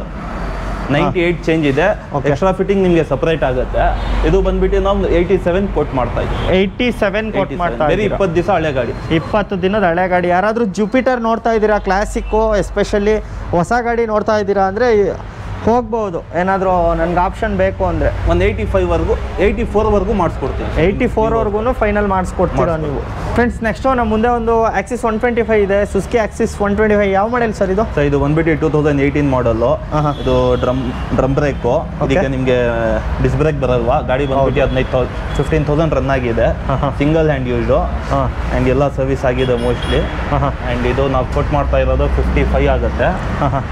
ನೈಂಟಿ ಏಯ್ಟ್ ಚೇಂಜ್ ಇದೆ Okay. ಎಕ್ಸ್ಟ್ರಾ ಫಿಟ್ಟಿಂಗ್ ನಿಮಗೆ ಸಪ್ರೇಟ್ ಆಗುತ್ತೆ ಇದು ಬಂದ್ಬಿಟ್ಟು ನಾವು ಏಯ್ಟಿ ಸೆವೆನ್ ಕೊಟ್ ಮಾಡ್ತಾ ಇದ್ದೀವಿ ಏಯ್ಟಿ ಸೆವೆನ್ ಕೊಟ್ 87. ಮಾಡ್ತಾ ಬರೀ ಇದ್ದೀರಾ. ಇಪ್ಪತ್ತು ದಿವಸ ಹಳೆ ಗಾಡಿ ಇಪ್ಪತ್ತು ದಿನದ ಹಳೆ ಗಾಡಿ ಯಾರಾದರೂ ಜುಪಿಟರ್ ನೋಡ್ತಾ ಇದ್ದೀರಾ ಕ್ಲಾಸಿಕ್ಕು ಎಸ್ಪೆಷಲಿ ಹೊಸ ಗಾಡಿ ನೋಡ್ತಾ ಇದ್ದೀರಾ ಅಂದರೆ ಹೋಗ್ಬೋದು ಏನಾದರೂ ನನಗೆ ಆಪ್ಷನ್ ಬೇಕು ಅಂದರೆ ಒಂದು ಏಯ್ಟಿ ಫೈವ್ವರೆಗೂ ಏಯ್ಟಿ ಫೋರ್ವರೆಗೂ ಮಾಡಿಸ್ಕೊಡ್ತೀವಿ ಏಯ್ಟಿ ಫೋರ್ವರೆಗೂ ಫೈನಲ್ ಮಾಡಿಸ್ಕೊಡ್ತೀರಾ ನೀವು ಫ್ರೆಂಡ್ಸ್ ನೆಕ್ಸ್ಟು ನಮ್ಮ ಮುಂದೆ ಒಂದು ಆಕ್ಸಿಸ್ ಒನ್ ಟ್ವೆಂಟಿ ಫೈವ್ ಇದೆ Suzuki Access one twenty five ಯಾವ ಮಾಡೆಲ್ ಸರ್ ಇದು ಸೊ ಇದು ಬಂದ್ಬಿಟ್ಟು ಟೂ ತೌಸಂಡ್ ಏಯ್ಟೀನ್ ಮಾಡಲ್ಲು ಆಹಾ. ಇದು ಡ್ರಮ್ ಡ್ರಮ್ ಬ್ರೇಕು ಇದಕ್ಕೆ ನಿಮಗೆ ಡಿಸ್ ಬ್ರೇಕ್ ಬರಲ್ವಾ ಗಾಡಿ ಬಂದ್ಬಿಟ್ಟು ಹದಿನೈದು ತೌ ಫಿಫ್ಟೀನ್ ತೌಸಂಡ್ ರನ್ ಆಗಿದೆ ಆಹಾ. ಸಿಂಗಲ್ ಹ್ಯಾಂಡ್ ಯೂಸ್ಡು ಹಾಂ ಆ್ಯಂಡ್ ಎಲ್ಲ ಸರ್ವಿಸ್ ಆಗಿದೆ ಮೋಸ್ಟ್ಲಿ ಹಾಂ ಹಾಂ ಆ್ಯಂಡ್ ಇದು ನಾವು ಕೊಟ್ ಮಾಡ್ತಾ ಇರೋದು ಫಿಫ್ಟಿ ಫೈವ್ ಆಗುತ್ತೆ ಹಾಂ ಹಾಂ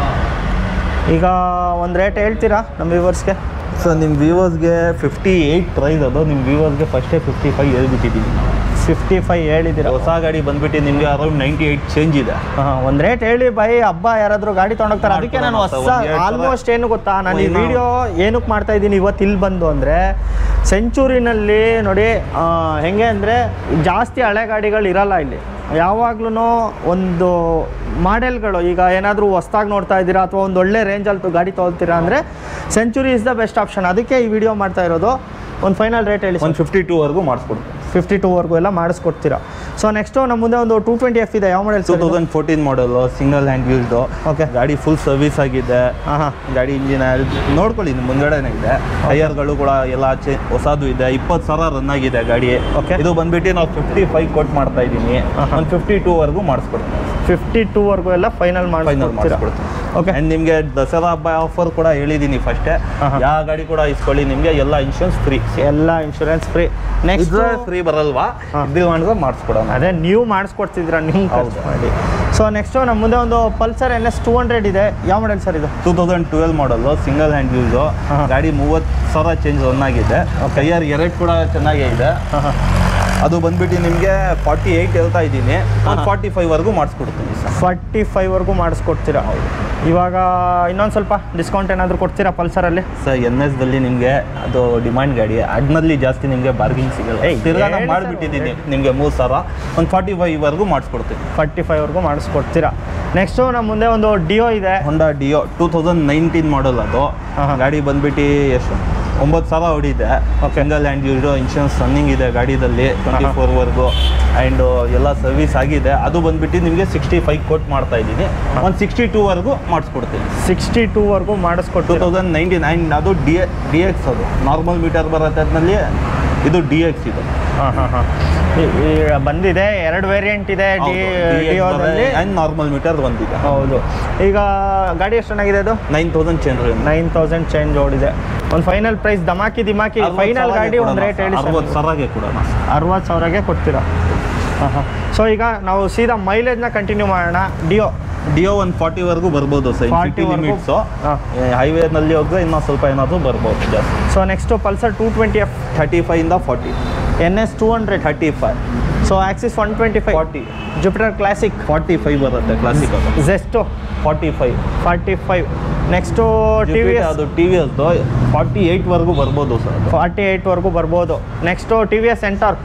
ಈಗ ಒಂದು ರೇಟ್ ಹೇಳ್ತೀರಾ ನಮ್ಮ ವ್ಯೂವರ್ಸ್ಗೆ ಸೊ ನಿಮ್ಮ ವ್ಯೂವರ್ಸ್ಗೆ ಫಿಫ್ಟಿ ಏಯ್ಟ್ ಪ್ರೈಸ್ ಅದು ನಿಮ್ಮ ವ್ಯೂವರ್ಸ್ಗೆ ಫಸ್ಟೇ ಫಿಫ್ಟಿ ಫೈವ್ ಹೇಳ್ಬಿಟ್ಟಿದ್ದೀನಿ ಫಿಫ್ಟಿ ಫೈವ್ ಹೇಳಿದ್ದೀರಾ ಹೊಸ ಗಾಡಿ ಬಂದ್ಬಿಟ್ಟು ನಿಮಗೆ ಅರೌಂಡ್ ನೈಂಟಿ ಏಯ್ಟ್ ಚೇಂಜ್ ಇದೆ ಹಾಂ ಒಂದು ರೇಟ್ ಹೇಳಿ ಬೈ ಹಬ್ಬ ಯಾರಾದರೂ ಗಾಡಿ ತೊಗೊಂಡೋಗ್ತಾರೆ ಅದಕ್ಕೆ ನಾನು ಹೊಸ ಮಾಡ್ಕೊಡೋಣ ಸರ್, ಒಂದ್ ಎರಡ್ ಸಾವಿರ. ಆಲ್ಮೋಸ್ಟ್ ಏನು ಗೊತ್ತಾ ನಾನು ಈ ಇನ್ನು- ವಿಡಿಯೋ ಏನಕ್ಕೆ ಮಾಡ್ತಾ ಇದ್ದೀನಿ ಇವತ್ತು ಇಲ್ಲಿ ಬಂದು ಅಂದರೆ ಸೆಂಚುರಿನಲ್ಲಿ ನೋಡಿ ಆ, ಹೆಂಗೆ ಅಂದರೆ ಜಾಸ್ತಿ ಹಳೆ ಗಾಡಿಗಳು ಇರಲ್ಲ ಇಲ್ಲಿ ಯಾವಾಗ್ಲೂ ಒಂದು ಮಾಡೆಲ್ಗಳು ಈಗ ಏನಾದರೂ ಹೊಸ್ದಾಗಿ ನೋಡ್ತಾ ಇದ್ದೀರಾ ಅಥವಾ ಒಂದು ಒಳ್ಳೆ ರೇಂಜಲ್ಲಿ ಗಾಡಿ ತೊಗೊಳ್ತೀರಾ ಅಂದರೆ century is the best option ಅದಕ್ಕೆ ಈ ವಿಡಿಯೋ ಮಾಡ್ತಾ ಇರೋದು ಒಂದು ಫೈನಲ್ ರೇಟ್ ಹೇಳಿ ಒಂದು ಫಿಫ್ಟಿ ಟೂವರೆಗೂ ಮಾಡಿಸ್ಕೊಡ್ತೀನಿ ಫಿಫ್ಟಿ ಟೂವರೆಗೂ ಎಲ್ಲ ಮಾಡಿಸ್ಕೊಡ್ತೀರಾ ಸೊ ನೆಕ್ಸ್ಟು ನಮ್ಮ ಮುಂದೆ ಒಂದು ಟೂ ಟ್ವೆಂಟಿ ಎಫ್ ಇದೆ ಯಾವ model two thousand fourteen model single hand used okay ಗಾಡಿ ಫುಲ್ ಸರ್ವಿಸ್ ಆಗಿದೆ ಹಾಂ ಹಾಂ ಗಾಡಿ ಇಂಜಿನ್ ನೋಡ್ಕೊಳ್ಳಿ ನಿಮ್ಮ ಮುಂದ್ಗಡೆನೇ ಇದೆ ಟೈರ್ಗಳು ಕೂಡ ಎಲ್ಲ ಚೆ ಹೊಸದು ಇದೆ ಇಪ್ಪತ್ತು ಸಾವಿರ ರನ್ ಆಗಿದೆ ಗಾಡಿ Okay. ಇದು ಬಂದ್ಬಿಟ್ಟು ನಾವು ಫಿಫ್ಟಿ ಫೈವ್ ಕೊಟ್ ಮಾಡ್ತಾ ಇದ್ದೀನಿ ಆಹಾ. ಒಂದು ಫಿಫ್ಟಿ ಟೂವರೆಗೂ ಮಾಡಿಸ್ಕೊಡ್ತೀನಿ ಫಿಫ್ಟಿ ಟೂವರೆಗೂ ಎಲ್ಲ ಫೈನಲ್ ಫೈನಲ್ ಮಾಡಿಸ್ಕೊಡ್ತೀರಾ ಮಾಡಿಸ್ಕೊಡ್ತೀನಿ ಓಕೆ ಆ್ಯಂಡ್ ನಿಮಗೆ ದಸರಾ ಹಬ್ಬ ಆಫರ್ ಕೂಡ ಹೇಳಿದ್ದೀನಿ ಫಸ್ಟೇ ಆಹಾ. ಯಾವ ಗಾಡಿ ಕೂಡ ಇಸ್ಕೊಳ್ಳಿ ನಿಮಗೆ ಎಲ್ಲ ಇನ್ಶೂರೆನ್ಸ್ ಫ್ರೀ ಎಲ್ಲ ಇನ್ಶೂರೆನ್ಸ್ ಫ್ರೀ ನೆಕ್ಸ್ಟ್ ಇದ್ರೆ ಫ್ರೀ ಬರಲ್ವಾ ಹಾ. ಇದು ಮಾಡಿದ್ರೆ ಮಾಡಿಸ್ಕೊಡೋಣ ಅದೇ ನೀವು ಮಾಡಿಸ್ಕೊಡ್ತಿದ್ದೀರಾ ನಿಮ್ಮ ಖರ್ಚು ಹೌದು. ಮಾಡಿ ಸೊ ನೆಕ್ಸ್ಟು ನಮ್ಮ ಮುಂದೆ ಒಂದು Pulsar N S two hundred ಇದೆ ಯಾವ ಮಾಡೆಲ್ ಸರ್ ಇದು two thousand twelve model single hand use ಆಹಾ. ಗಾಡಿ ಮೂವತ್ತು ಸಾವಿರ ಚೇಂಜ್ ರನ್ ಆಗಿದೆ ಟೈಯರ್ ಎರಡು ಕೂಡ ಚೆನ್ನಾಗೇ ಇದೆ ಹಾಂ ಹಾಂ ಅದು ಬಂದ್ಬಿಟ್ಟು ನಿಮಗೆ ಫಾರ್ಟಿ ಏಯ್ಟ್ ಹೇಳ್ತಾ ಇದ್ದೀನಿ ಒಂದು ಆಹಾ. ಫಾರ್ಟಿ ಫೈವ್ವರೆಗೂ ಮಾಡಿಸ್ಕೊಡ್ತೀನಿ ಸರ್ ಫಾರ್ಟಿ ಫೈವ್ವರೆಗೂ ಮಾಡಿಸ್ಕೊಡ್ತೀರಾ ಇವಾಗ ಇನ್ನೊಂದು ಸ್ವಲ್ಪ ಡಿಸ್ಕೌಂಟ್ ಏನಾದರೂ ಕೊಡ್ತೀರಾ ಪಲ್ಸರಲ್ಲಿ ಸರ್ ಎನ್ ಎಸ್ ದಲ್ಲಿ ನಿಮಗೆ ಅದು ಡಿಮಾಂಡ್ ಗಾಡಿ ಅಡ್ನಲ್ಲಿ ಜಾಸ್ತಿ ನಿಮಗೆ ಬಾರ್ಗಿಂಗ್ ಸಿಗಲ್ಲ ಏಯ್, ತಿರ್ಗಾ ಹೇಳಿ ನಾನು ಸರ್, ಮಾಡಿಬಿಟ್ಟಿದ್ದೀನಿ ನಿಮಗೆ ಮೂರು ಸಾವಿರ ಒಂದು ಫಾರ್ಟಿ ಫೈವ್ವರೆಗೂ ಮಾಡಿಸ್ಕೊಡ್ತೀನಿ ಫಾರ್ಟಿ ಫೈವ್ವರೆಗೂ ಮಾಡಿಸ್ಕೊಡ್ತೀರಾ ನೆಕ್ಸ್ಟು ನಮ್ಮ ಮುಂದೆ ಒಂದು ಡಿಯೋ ಇದೆ Honda Dio two thousand nineteen model ಅದು ಆಹಾ. ಗಾಡಿ ಬಂದ್ಬಿಟ್ಟು ಎಷ್ಟು ಒಂಬತ್ತು ಸಾವಿರ ಹೊಡಿದೆ single hand use insurance running ಇದೆ ಗಾಡಿದಲ್ಲಿ ಟ್ವೆಂಟಿ ಆಹಾ. ಫೋರ್ವರೆಗೂ ಆ್ಯಂಡ್ ಎಲ್ಲ ಸರ್ವಿಸ್ ಆಗಿದೆ ಅದು ಬಂದ್ಬಿಟ್ಟು ನಿಮಗೆ ಸಿಕ್ಸ್ಟಿ ಫೈವ್ ಕೋಟ್ ಮಾಡ್ತಾ ಇದ್ದೀನಿ ಒಂದು ಸಿಕ್ಸ್ಟಿ ಟೂವರೆಗೂ ಮಾಡಿಸ್ಕೊಡ್ತೀನಿ ಸಿಕ್ಸ್ಟಿ ಟೂವರೆಗೂ ಟೂ ಮಾಡಿಸ್ಕೊಟ್ಟು ತೌಸಂಡ್ ನೈಂಟಿ ನೈನ್ ಅದು ಡಿ ಡಿ ಎಕ್ಸ್ ಅದು ನಾರ್ಮಲ್ ಮೀಟರ್ ಬರುತ್ತೆ ಅದ್ರಲ್ಲಿ ಇದು ಡಿ ಎಕ್ಸ್ ಇದು ಹಾಂ ಹಾಂ ಹಾಂ ಬಂದಿದೆ ಎರಡು ವೇರಿಯಂಟ್ ಇದೆ ಡಿ ಡಿಯೋದಲ್ಲಿ ಆ್ಯಂಡ್ ನಾರ್ಮಲ್ ಮೀಟರ್ ಒಂದಿದೆ ಹೌದು ಈಗ ಗಾಡಿ ಎಷ್ಟು ಚೆನ್ನಾಗಿದೆ ಅದು nine thousand change nine thousand change ಓಡಿದೆ ಒಂದು ಫೈನಲ್ ಪ್ರೈಸ್ ದಮಾಕಿ ದಿಮಾಕಿ ಫೈನಲ್ ಗಾಡಿ ಒಂದು ರೇಟ್ ಹೇಳಿ ಅರವತ್ತು ಸಾವಿರಗೆ ಕೊಡೋಣ ಅರವತ್ತು ಸಾವಿರಗೆ ಕೊಡ್ತೀರಾ ಹಾಂ ಹಾಂ ಸೊ ಈಗ ನಾವು ಸೀದಾ ಮೈಲೇಜ್ನ ಕಂಟಿನ್ಯೂ ಮಾಡೋಣ ಡಿಯೋ ಡಿಯೋ ಒಂದು ಫಾರ್ಟಿವರೆಗೂ ಬರ್ಬೋದು ಸರ್ 40 ಸಿಟಿ ವರ್ಗೂ? ಲಿಮಿಟ್ಸು ಹಾಂ. ಹೈವೇನಲ್ಲಿ ಹೋದ್ರೆ ಇನ್ನೂ ಸ್ವಲ್ಪ ಏನಾದರೂ ಬರ್ಬೋದು ಜಾಸ್ತಿ so next Pulsar two twenty F thirty ಫೈವಿಂದ forty N S two hundred thirty five so Access one twenty five forty Jupiter classic forty five ಬರುತ್ತೆ ಕ್ಲಾಸಿಕ್ ಅದು ಜೆಸ್ಟೋ forty five forty five next T V S ಅದು T V ಎಸ್ದು forty ಏಯ್ಟ್ವರೆಗೂ ಬರ್ಬೋದು sir ಅದು forty ಏಯ್ಟ್ವರೆಗೂ ಬರ್ಬೋದು next T V S NTorq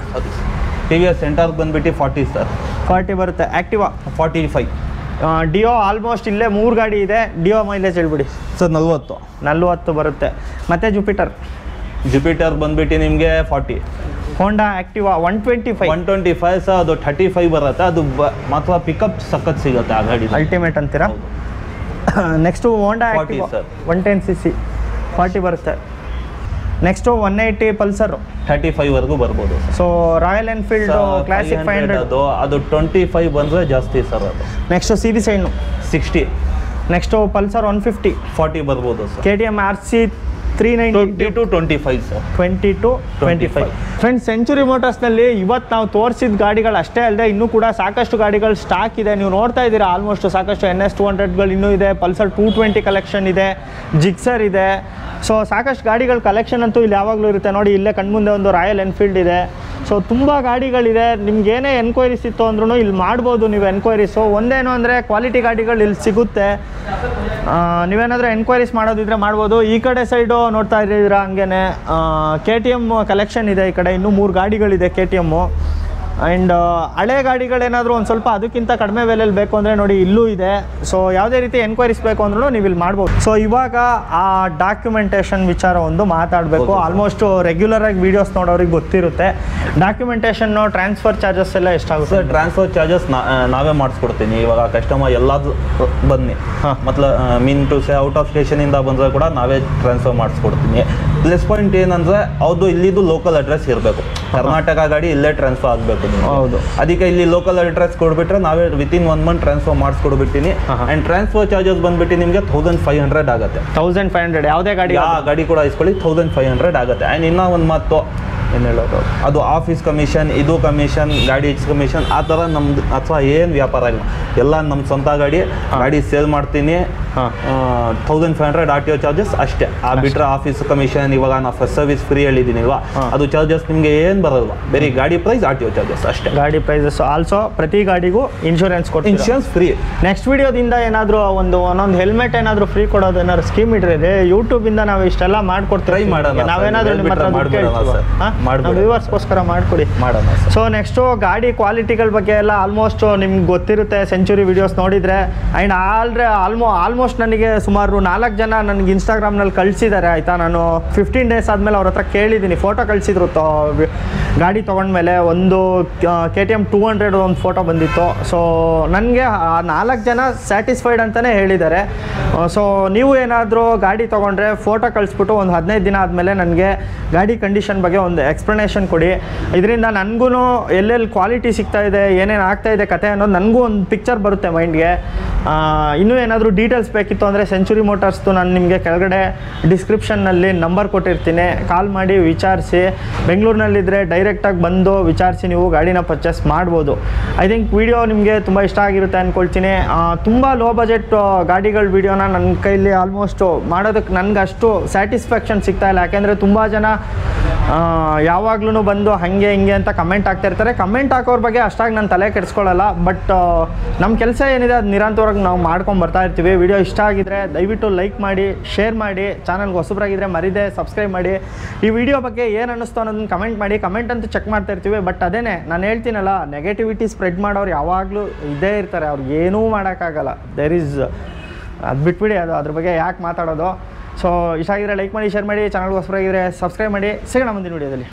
T V S ಸೆಂಟರ್ಗೆ ಬಂದ್ಬಿಟ್ಟು ಫಾರ್ಟಿ ಸರ್ ಫಾರ್ಟಿ ಬರುತ್ತೆ Activa forty five Dio almost ಇಲ್ಲೇ ಮೂರು ಗಾಡಿ ಇದೆ ಡಿಯೋ ಮೈಲೇಜ್ ಹೇಳ್ಬಿಡಿ ಸರ್ ನಲ್ವತ್ತು ನಲ್ವತ್ತು ಬರುತ್ತೆ ಮತ್ತು ಜುಪಿಟರ್ ಜುಪಿಟರ್ ಬಂದ್ಬಿಟ್ಟು ನಿಮಗೆ forty Honda Activa one twenty five one twenty five ಸಹ ಅದು ಥರ್ಟಿ ಫೈವ್ ಬರುತ್ತೆ ಅದು ಬ ಮಾತ್ರ ಪಿಕಪ್ ಸಖತ್ ಸಿಗುತ್ತೆ ಆ ಗಾಡಿ ಅಲ್ಟಿಮೇಟ್ ಅಂತೀರಾ next Honda 40 Activa sir. One ten C C forty ಬರುತ್ತೆ next one eighty Pulsar thirty ಫೈವ್ವರೆಗೂ ಬರ್ಬೋದು so Royal Enfield classic five hundred ಅದು ಅದು ಟ್ವೆಂಟಿ ಫೈವ್ ಬಂದರೆ ಜಾಸ್ತಿ ಸರ್ ಅದು next C D Shine sixty next Pulsar one fifty forty ಬರ್ಬೋದು sir K T M R C three ninety twenty two twenty five sir twenty two twenty five friends century ಮೋಟರ್ಸ್ನಲ್ಲಿ ಇವತ್ತು ನಾವು ತೋರಿಸಿದ ಗಾಡಿಗಳು ಅಷ್ಟೇ ಅಲ್ಲದೆ ಇನ್ನೂ ಕೂಡ ಸಾಕಷ್ಟು ಗಾಡಿಗಳು ಸ್ಟಾಕ್ ಇದೆ ನೀವು ನೋಡ್ತಾ ಇದ್ದೀರಾ ಆಲ್ಮೋಸ್ಟ್ ಸಾಕಷ್ಟು ಎನ್ ಎಸ್ ಟು ಹಂಡ್ರೆಡ್ಗಳು ಇನ್ನೂ ಇದೆ ಪಲ್ಸರ್ ಟೂ ಟ್ವೆಂಟಿ ಕಲೆಕ್ಷನ್ ಇದೆ ಜಿಕ್ಸರ್ ಇದೆ ಸೊ ಸಾಕಷ್ಟು ಗಾಡಿಗಳ ಕಲೆಕ್ಷನ್ ಅಂತೂ ಇಲ್ಲಿ ಯಾವಾಗಲೂ ಇರುತ್ತೆ ನೋಡಿ ಇಲ್ಲೇ ಕಣ್ಮುಂದೆ ಒಂದು ರಾಯಲ್ ಎನ್ಫೀಲ್ಡ್ ಇದೆ ಸೊ ತುಂಬ ಗಾಡಿಗಳಿದೆ ನಿಮ್ಗೆ ಏನೇ ಎನ್ಕ್ವೈರೀಸ್ ಇತ್ತು ಅಂದ್ರೂ ಇಲ್ಲಿ ಮಾಡ್ಬೋದು ನೀವು ಎನ್ಕ್ವೈರೀಸು ಒಂದೇನು ಅಂದರೆ ಕ್ವಾಲಿಟಿ ಗಾಡಿಗಳು ಇಲ್ಲಿ ಸಿಗುತ್ತೆ ಆ, ನೀವೇನಾದರೂ ಎನ್ಕ್ವೈರೀಸ್ ಮಾಡೋದಿದ್ರೆ ಮಾಡ್ಬೋದು ಈ ಕಡೆ ಸೈಡು ನೋಡ್ತಾ ಇದ್ದೀರಾ ಹಂಗೇನೆ ಕೆ ಟಿ ಎಮ್ ಕಲೆಕ್ಷನ್ ಇದೆ ಈ ಕಡೆ ಇನ್ನೂ ಮೂರು ಗಾಡಿಗಳಿದೆ ಕೆ ಟಿ ಎಮ್ಮು ಆ್ಯಂಡ್ ಹಳೆ ಗಾಡಿಗಳೇನಾದರೂ ಒಂದು ಸ್ವಲ್ಪ ಅದಕ್ಕಿಂತ ಕಡಿಮೆ ಬೆಲೆಯಲ್ಲಿ ಬೇಕು ಅಂದರೆ ನೋಡಿ ಇಲ್ಲೂ ಇದೆ ಸೊ ಯಾವುದೇ ರೀತಿ ಎನ್ಕ್ವೈರೀಸ್ ಬೇಕು ಅಂದ್ರೂ ನೀವು ಇಲ್ಲಿ ಮಾಡ್ಬೋದು ಸೊ ಇವಾಗ ಆ ಡಾಕ್ಯುಮೆಂಟೇಷನ್ ವಿಚಾರ ಒಂದು ಮಾತಾಡಬೇಕು ಹೌದು. ಆಲ್ಮೋಸ್ಟ್ ರೆಗ್ಯುಲರಾಗಿ ವೀಡಿಯೋಸ್ ನೋಡೋರಿಗೆ ಗೊತ್ತಿರುತ್ತೆ ಡಾಕ್ಯುಮೆಂಟೇಷನ್ನು ಟ್ರಾನ್ಸ್ಫರ್ ಚಾರ್ಜಸ್ ಎಲ್ಲ ಎಷ್ಟಾಗುತ್ತೆ ಸರ್ ಟ್ರಾನ್ಸ್ಫರ್ ಚಾರ್ಜಸ್ ನಾವೇ ಮಾಡಿಸ್ಕೊಡ್ತೀನಿ ಇವಾಗ ಕಸ್ಟಮರ್ ಎಲ್ಲಾದ್ರು ಬನ್ನಿ ಹಾ. ಮತ್ಲ mean to say out of ಸ್ಟೇಷನಿಂದ ಬಂದರೆ ಕೂಡ ನಾವೇ ಟ್ರಾನ್ಸ್ಫರ್ ಮಾಡಿಸ್ಕೊಡ್ತೀನಿ ಪ್ಲಸ್ ಪಾಯಿಂಟ್ ಏನಂದರೆ ಅವ್ರದ್ದು ಇಲ್ಲಿದ್ದು ಲೋಕಲ್ ಅಡ್ರೆಸ್ ಇರಬೇಕು ಕರ್ನಾಟಕ ಗಾಡಿ ಇಲ್ಲೇ ಟ್ರಾನ್ಸ್ಫರ್ ಆಗಬೇಕು ಹೌದು. ಅದಕ್ಕೆ ಇಲ್ಲಿ ಲೋಕಲ್ ಅಡ್ರೆಸ್ ಕೊಡ್ಬಿಟ್ರೆ ನಾವೇ ವಿತಿನ್ ಒನ್ ಮಂತ್ ಟ್ರಾನ್ಸ್ಫರ್ ಮಾಡಿಸ್ಕೊಡ್ಬಿಟ್ಟಿನಿ ಆಹಾ. ಆ್ಯಂಡ್ ಟ್ರಾನ್ಸ್ಫರ್ ಚಾರ್ಜಸ್ ಬಂದ್ಬಿಟ್ಟು ನಿಮಗೆ ತೌಸಂಡ್ ಫೈವ್ ಹಂಡ್ರೆಡ್ ಆಗುತ್ತೆ ತೌಸಂಡ್ ಫೈವ್ ಹಂಡ್ರೆಡ್ ಯಾವುದೇ ಗಾಡಿ ಯಾವ ಗಾಡಿ ಕೂಡ ಇಸ್ಕೊಳ್ಳಿ ತೌಸಂಡ್ ಫೈವ್ ಹಂಡ್ರೆಡ್ ಆಗುತ್ತೆ ಆ್ಯಂಡ್ ಇನ್ನೂ ಒಂದು ಮಾತು ಏನು ಹೇಳೋದು ಅದು ಆಫೀಸ್ ಕಮಿಷನ್ ಇದು ಕಮಿಷನ್ ಗಾಡಿ ಕಮಿಷನ್ ಆ ಥರ ನಮ್ದು ಅಥವಾ ಏನು ವ್ಯಾಪಾರ ಇಲ್ಲ ಎಲ್ಲ ನಮ್ಮ ಸ್ವಂತ ಗಾಡಿ ಗಾಡಿ ಸೇಲ್ ಮಾಡ್ತೀನಿ ಹಾಂ thousand five hundred R T O charges ಅಷ್ಟೇ ಆ ಬಿಟ್ಟರೆ ಆಫೀಸ್ ಕಮಿಷನ್ ಇವಾಗ ನಾವು ಫಸ್ಟ್ ಸರ್ವಿಸ್ ಫ್ರೀ ಹೇಳಿದ್ದೀನಿಲ್ವಾ ಹಾ. ಅದು ಚಾರ್ಜಸ್ ನಿಮಗೆ ಏನು ಬರಲ್ವ ಬರೀ ಗಾಡಿ price R T O charges ಅಷ್ಟೇ ಗಾಡಿ ಪ್ರೈಸಸ್ ಆಲ್ಸೋ ಪ್ರತಿ ಗಾಡಿಗೂ ಇನ್ಶೂರೆನ್ಸ್ ಕೊಡ್ತೀವಿ ಇನ್ಶೂರೆನ್ಸ್ ಫ್ರೀ ನೆಕ್ಸ್ಟ್ ವಿಡಿಯೋದಿಂದ ಏನಾದರೂ ಒಂದು ಒಂದೊಂದು ಹೆಲ್ಮೆಟ್ ಏನಾದರೂ ಫ್ರೀ ಕೊಡೋದು ಏನಾದ್ರು ಸ್ಕೀಮ್ ಇಟ್ರೆ ಯೂಟ್ಯೂಬಿಂದ ನಾವು ಇಷ್ಟೆಲ್ಲ ಮಾಡ್ಕೊಡ್ತೀವಿ Try ಮಾಡೋಣ sir. ನಾವೇನಾದ್ರೂ ನಿಮ್ಮ ಹತ್ರ ಹೇಳ್ಬಿಟ್ರೆ ದುಡ್ಡು ಮಾಡ್ಬಿಡೋಣ ಕೇಳ್ತೀವಾ? sir. ಹಾ? ಮಾಡ್ಬಿಡೋಣ. ನಮ್ಮ ವ್ಯೂವರ್ಸ್ಗೋಸ್ಕರ ಮಾಡಿಕೊಡಿ ಮಾಡೋಣ ಸರ್ ಸೊ ನೆಕ್ಸ್ಟು ಗಾಡಿ ಕ್ವಾಲಿಟಿಗಳ ಬಗ್ಗೆ ಎಲ್ಲ ಆಲ್ಮೋಸ್ಟ್ ನಿಮ್ಗೆ ಗೊತ್ತಿರುತ್ತೆ ಸೆಂಚುರಿ ವಿಡಿಯೋಸ್ ನೋಡಿದರೆ ಆ್ಯಂಡ್ ಆಲ್ರೆ ಆಲ್ಮೋ ಆಲ್ಮೋಸ್ಟ್ ನನಗೆ ಸುಮಾರು ನಾಲ್ಕು ಜನ ನನಗೆ ಇನ್ಸ್ಟಾಗ್ರಾಮ್ನಲ್ಲಿ ಕಳಿಸಿದ್ದಾರೆ ಆಯಿತಾ ನಾನು ಫಿಫ್ಟೀನ್ ಡೇಸ್ ಆದಮೇಲೆ ಅವ್ರ ಹತ್ರ ಕೇಳಿದ್ದೀನಿ ಫೋಟೋ ಕಳಿಸಿದ್ರು ಗಾಡಿ ತೊಗೊಂಡ್ಮೇಲೆ ಒಂದು K T M two hundred ಒಂದು ಫೋಟೋ ಬಂದಿತ್ತು ಸೊ ನನಗೆ ಆ ನಾಲ್ಕು ಜನ ಸ್ಯಾಟಿಸ್ಫೈಡ್ ಅಂತಲೇ ಹೇಳಿದ್ದಾರೆ ಸೊ ನೀವು ಏನಾದರೂ ಗಾಡಿ ತೊಗೊಂಡ್ರೆ ಫೋಟೋ ಕಳಿಸ್ಬಿಟ್ಟು ಒಂದು ಹದಿನೈದು ದಿನ ಆದಮೇಲೆ ನನಗೆ ಗಾಡಿ ಕಂಡೀಷನ್ ಬಗ್ಗೆ ಒಂದು ಎಕ್ಸ್ಪ್ಲನೇಷನ್ ಕೊಡಿ ಇದರಿಂದ ನನಗೂ ಎಲ್ಲೆಲ್ಲಿ ಕ್ವಾಲಿಟಿ ಸಿಗ್ತಾ ಇದೆ ಏನೇನು ಆಗ್ತಾ ಇದೆ ಕತೆ ಅನ್ನೋದು ನನಗೂ ಒಂದು ಪಿಕ್ಚರ್ ಬರುತ್ತೆ ಮೈಂಡ್ಗೆ ಇನ್ನೂ ಏನಾದರೂ ಡೀಟೇಲ್ಸ್ ಬೇಕಿತ್ತು ಅಂದರೆ ಸೆಂಚುರಿ ಮೋಟರ್ಸ್ದು ನಾನು ನಿಮಗೆ ಕೆಳಗಡೆ ಡಿಸ್ಕ್ರಿಪ್ಷನ್ನಲ್ಲಿ ನಂಬರ್ ಕೊಟ್ಟಿರ್ತೀನಿ ಕಾಲ್ ಮಾಡಿ ವಿಚಾರಿಸಿ ಬೆಂಗಳೂರಿನಲ್ಲಿದ್ದರೆ ಡೈರೆಕ್ಟಾಗಿ ಬಂದು ವಿಚಾರಿಸಿ ನೀವು ಗಾಡಿನ ಪರ್ಚೇಸ್ ಮಾಡ್ಬೋದು ಐ ಥಿಂಕ್ ವಿಡಿಯೋ ನಿಮಗೆ ತುಂಬ ಇಷ್ಟ ಆಗಿರುತ್ತೆ ಅಂದ್ಕೊಳ್ತೀನಿ ತುಂಬ ಲೋ ಬಜೆಟ್ ಗಾಡಿಗಳ ವಿಡಿಯೋನ ನನ್ನ ಕೈಲಿ ಆಲ್ಮೋಸ್ಟ್ ಮಾಡೋದಕ್ಕೆ ನನಗೆ ಅಷ್ಟು ಸ್ಯಾಟಿಸ್ಫ್ಯಾಕ್ಷನ್ ಸಿಗ್ತಾ ಇಲ್ಲ ಯಾಕೆಂದರೆ ತುಂಬ ಜನ ಯಾವಾಗ್ಲೂ ಬಂದು ಹಾಗೆ ಹಿಂಗೆ ಅಂತ ಕಮೆಂಟ್ ಆಗ್ತಾ ಇರ್ತಾರೆ ಕಮೆಂಟ್ ಹಾಕೋರ ಬಗ್ಗೆ ಅಷ್ಟಾಗಿ ನಾನು ತಲೆ ಕೆಡಿಸ್ಕೊಳ್ಳಲ್ಲ ಬಟ್ ನಮ್ಮ ಕೆಲಸ ಏನಿದೆ ಅದು ನಿರಂತರವಾಗಿ ನಾವು ಮಾಡ್ಕೊಂಡು ಬರ್ತಾ ಇರ್ತೀವಿ ವಿಡಿಯೋ ಇಷ್ಟ ಆಗಿದ್ರೆ ದಯವಿಟ್ಟು ಲೈಕ್ ಮಾಡಿ ಶೇರ್ ಮಾಡಿ ಚಾನಲ್ಗೆ ಹೊಸಬ್ರಾಗಿದ್ದರೆ ಮರಿದೆ ಸಬ್ಸ್ಕ್ರೈಬ್ ಮಾಡಿ ಈ ವಿಡಿಯೋ ಬಗ್ಗೆ ಏನು ಅನ್ನಿಸ್ತು ಅನ್ನೋದನ್ನ ಕಮೆಂಟ್ ಮಾಡಿ ಕಮೆಂಟ್ ಅಂತೂ ಚೆಕ್ ಮಾಡ್ತಾ ಇರ್ತೀವಿ ಬಟ್ ಅದೇನೆ ನಾನು ಹೇಳ್ತೀನಲ್ಲ ನೆಗೆಟಿವಿಟಿ ಸ್ಪ್ರೆಡ್ ಮಾಡೋರು ಯಾವಾಗಲೂ ಇದ್ದೇ ಇರ್ತಾರೆ ಅವ್ರಿಗೆ ಏನೂ ಮಾಡೋಕ್ಕಾಗಲ್ಲ ದೇರ್ ಈಸ್ ಅದು ಬಿಟ್ಬಿಡಿ ಅದು ಅದ್ರ ಬಗ್ಗೆ ಯಾಕೆ ಮಾತಾಡೋದು ಸೊ ಇಷ್ಟ ಆಗಿದ್ರೆ ಲೈಕ್ ಮಾಡಿ ಶೇರ್ ಮಾಡಿ ಚಾನಲ್ಗೆ ಹೊಸಬರಾಗಿದ್ರೆ ಸಬ್ಸ್ಕ್ರೈಬ್ ಮಾಡಿ ಸಿಗೋಣ ಮುಂದಿನ ವಿಡಿಯೋದಲ್ಲಿ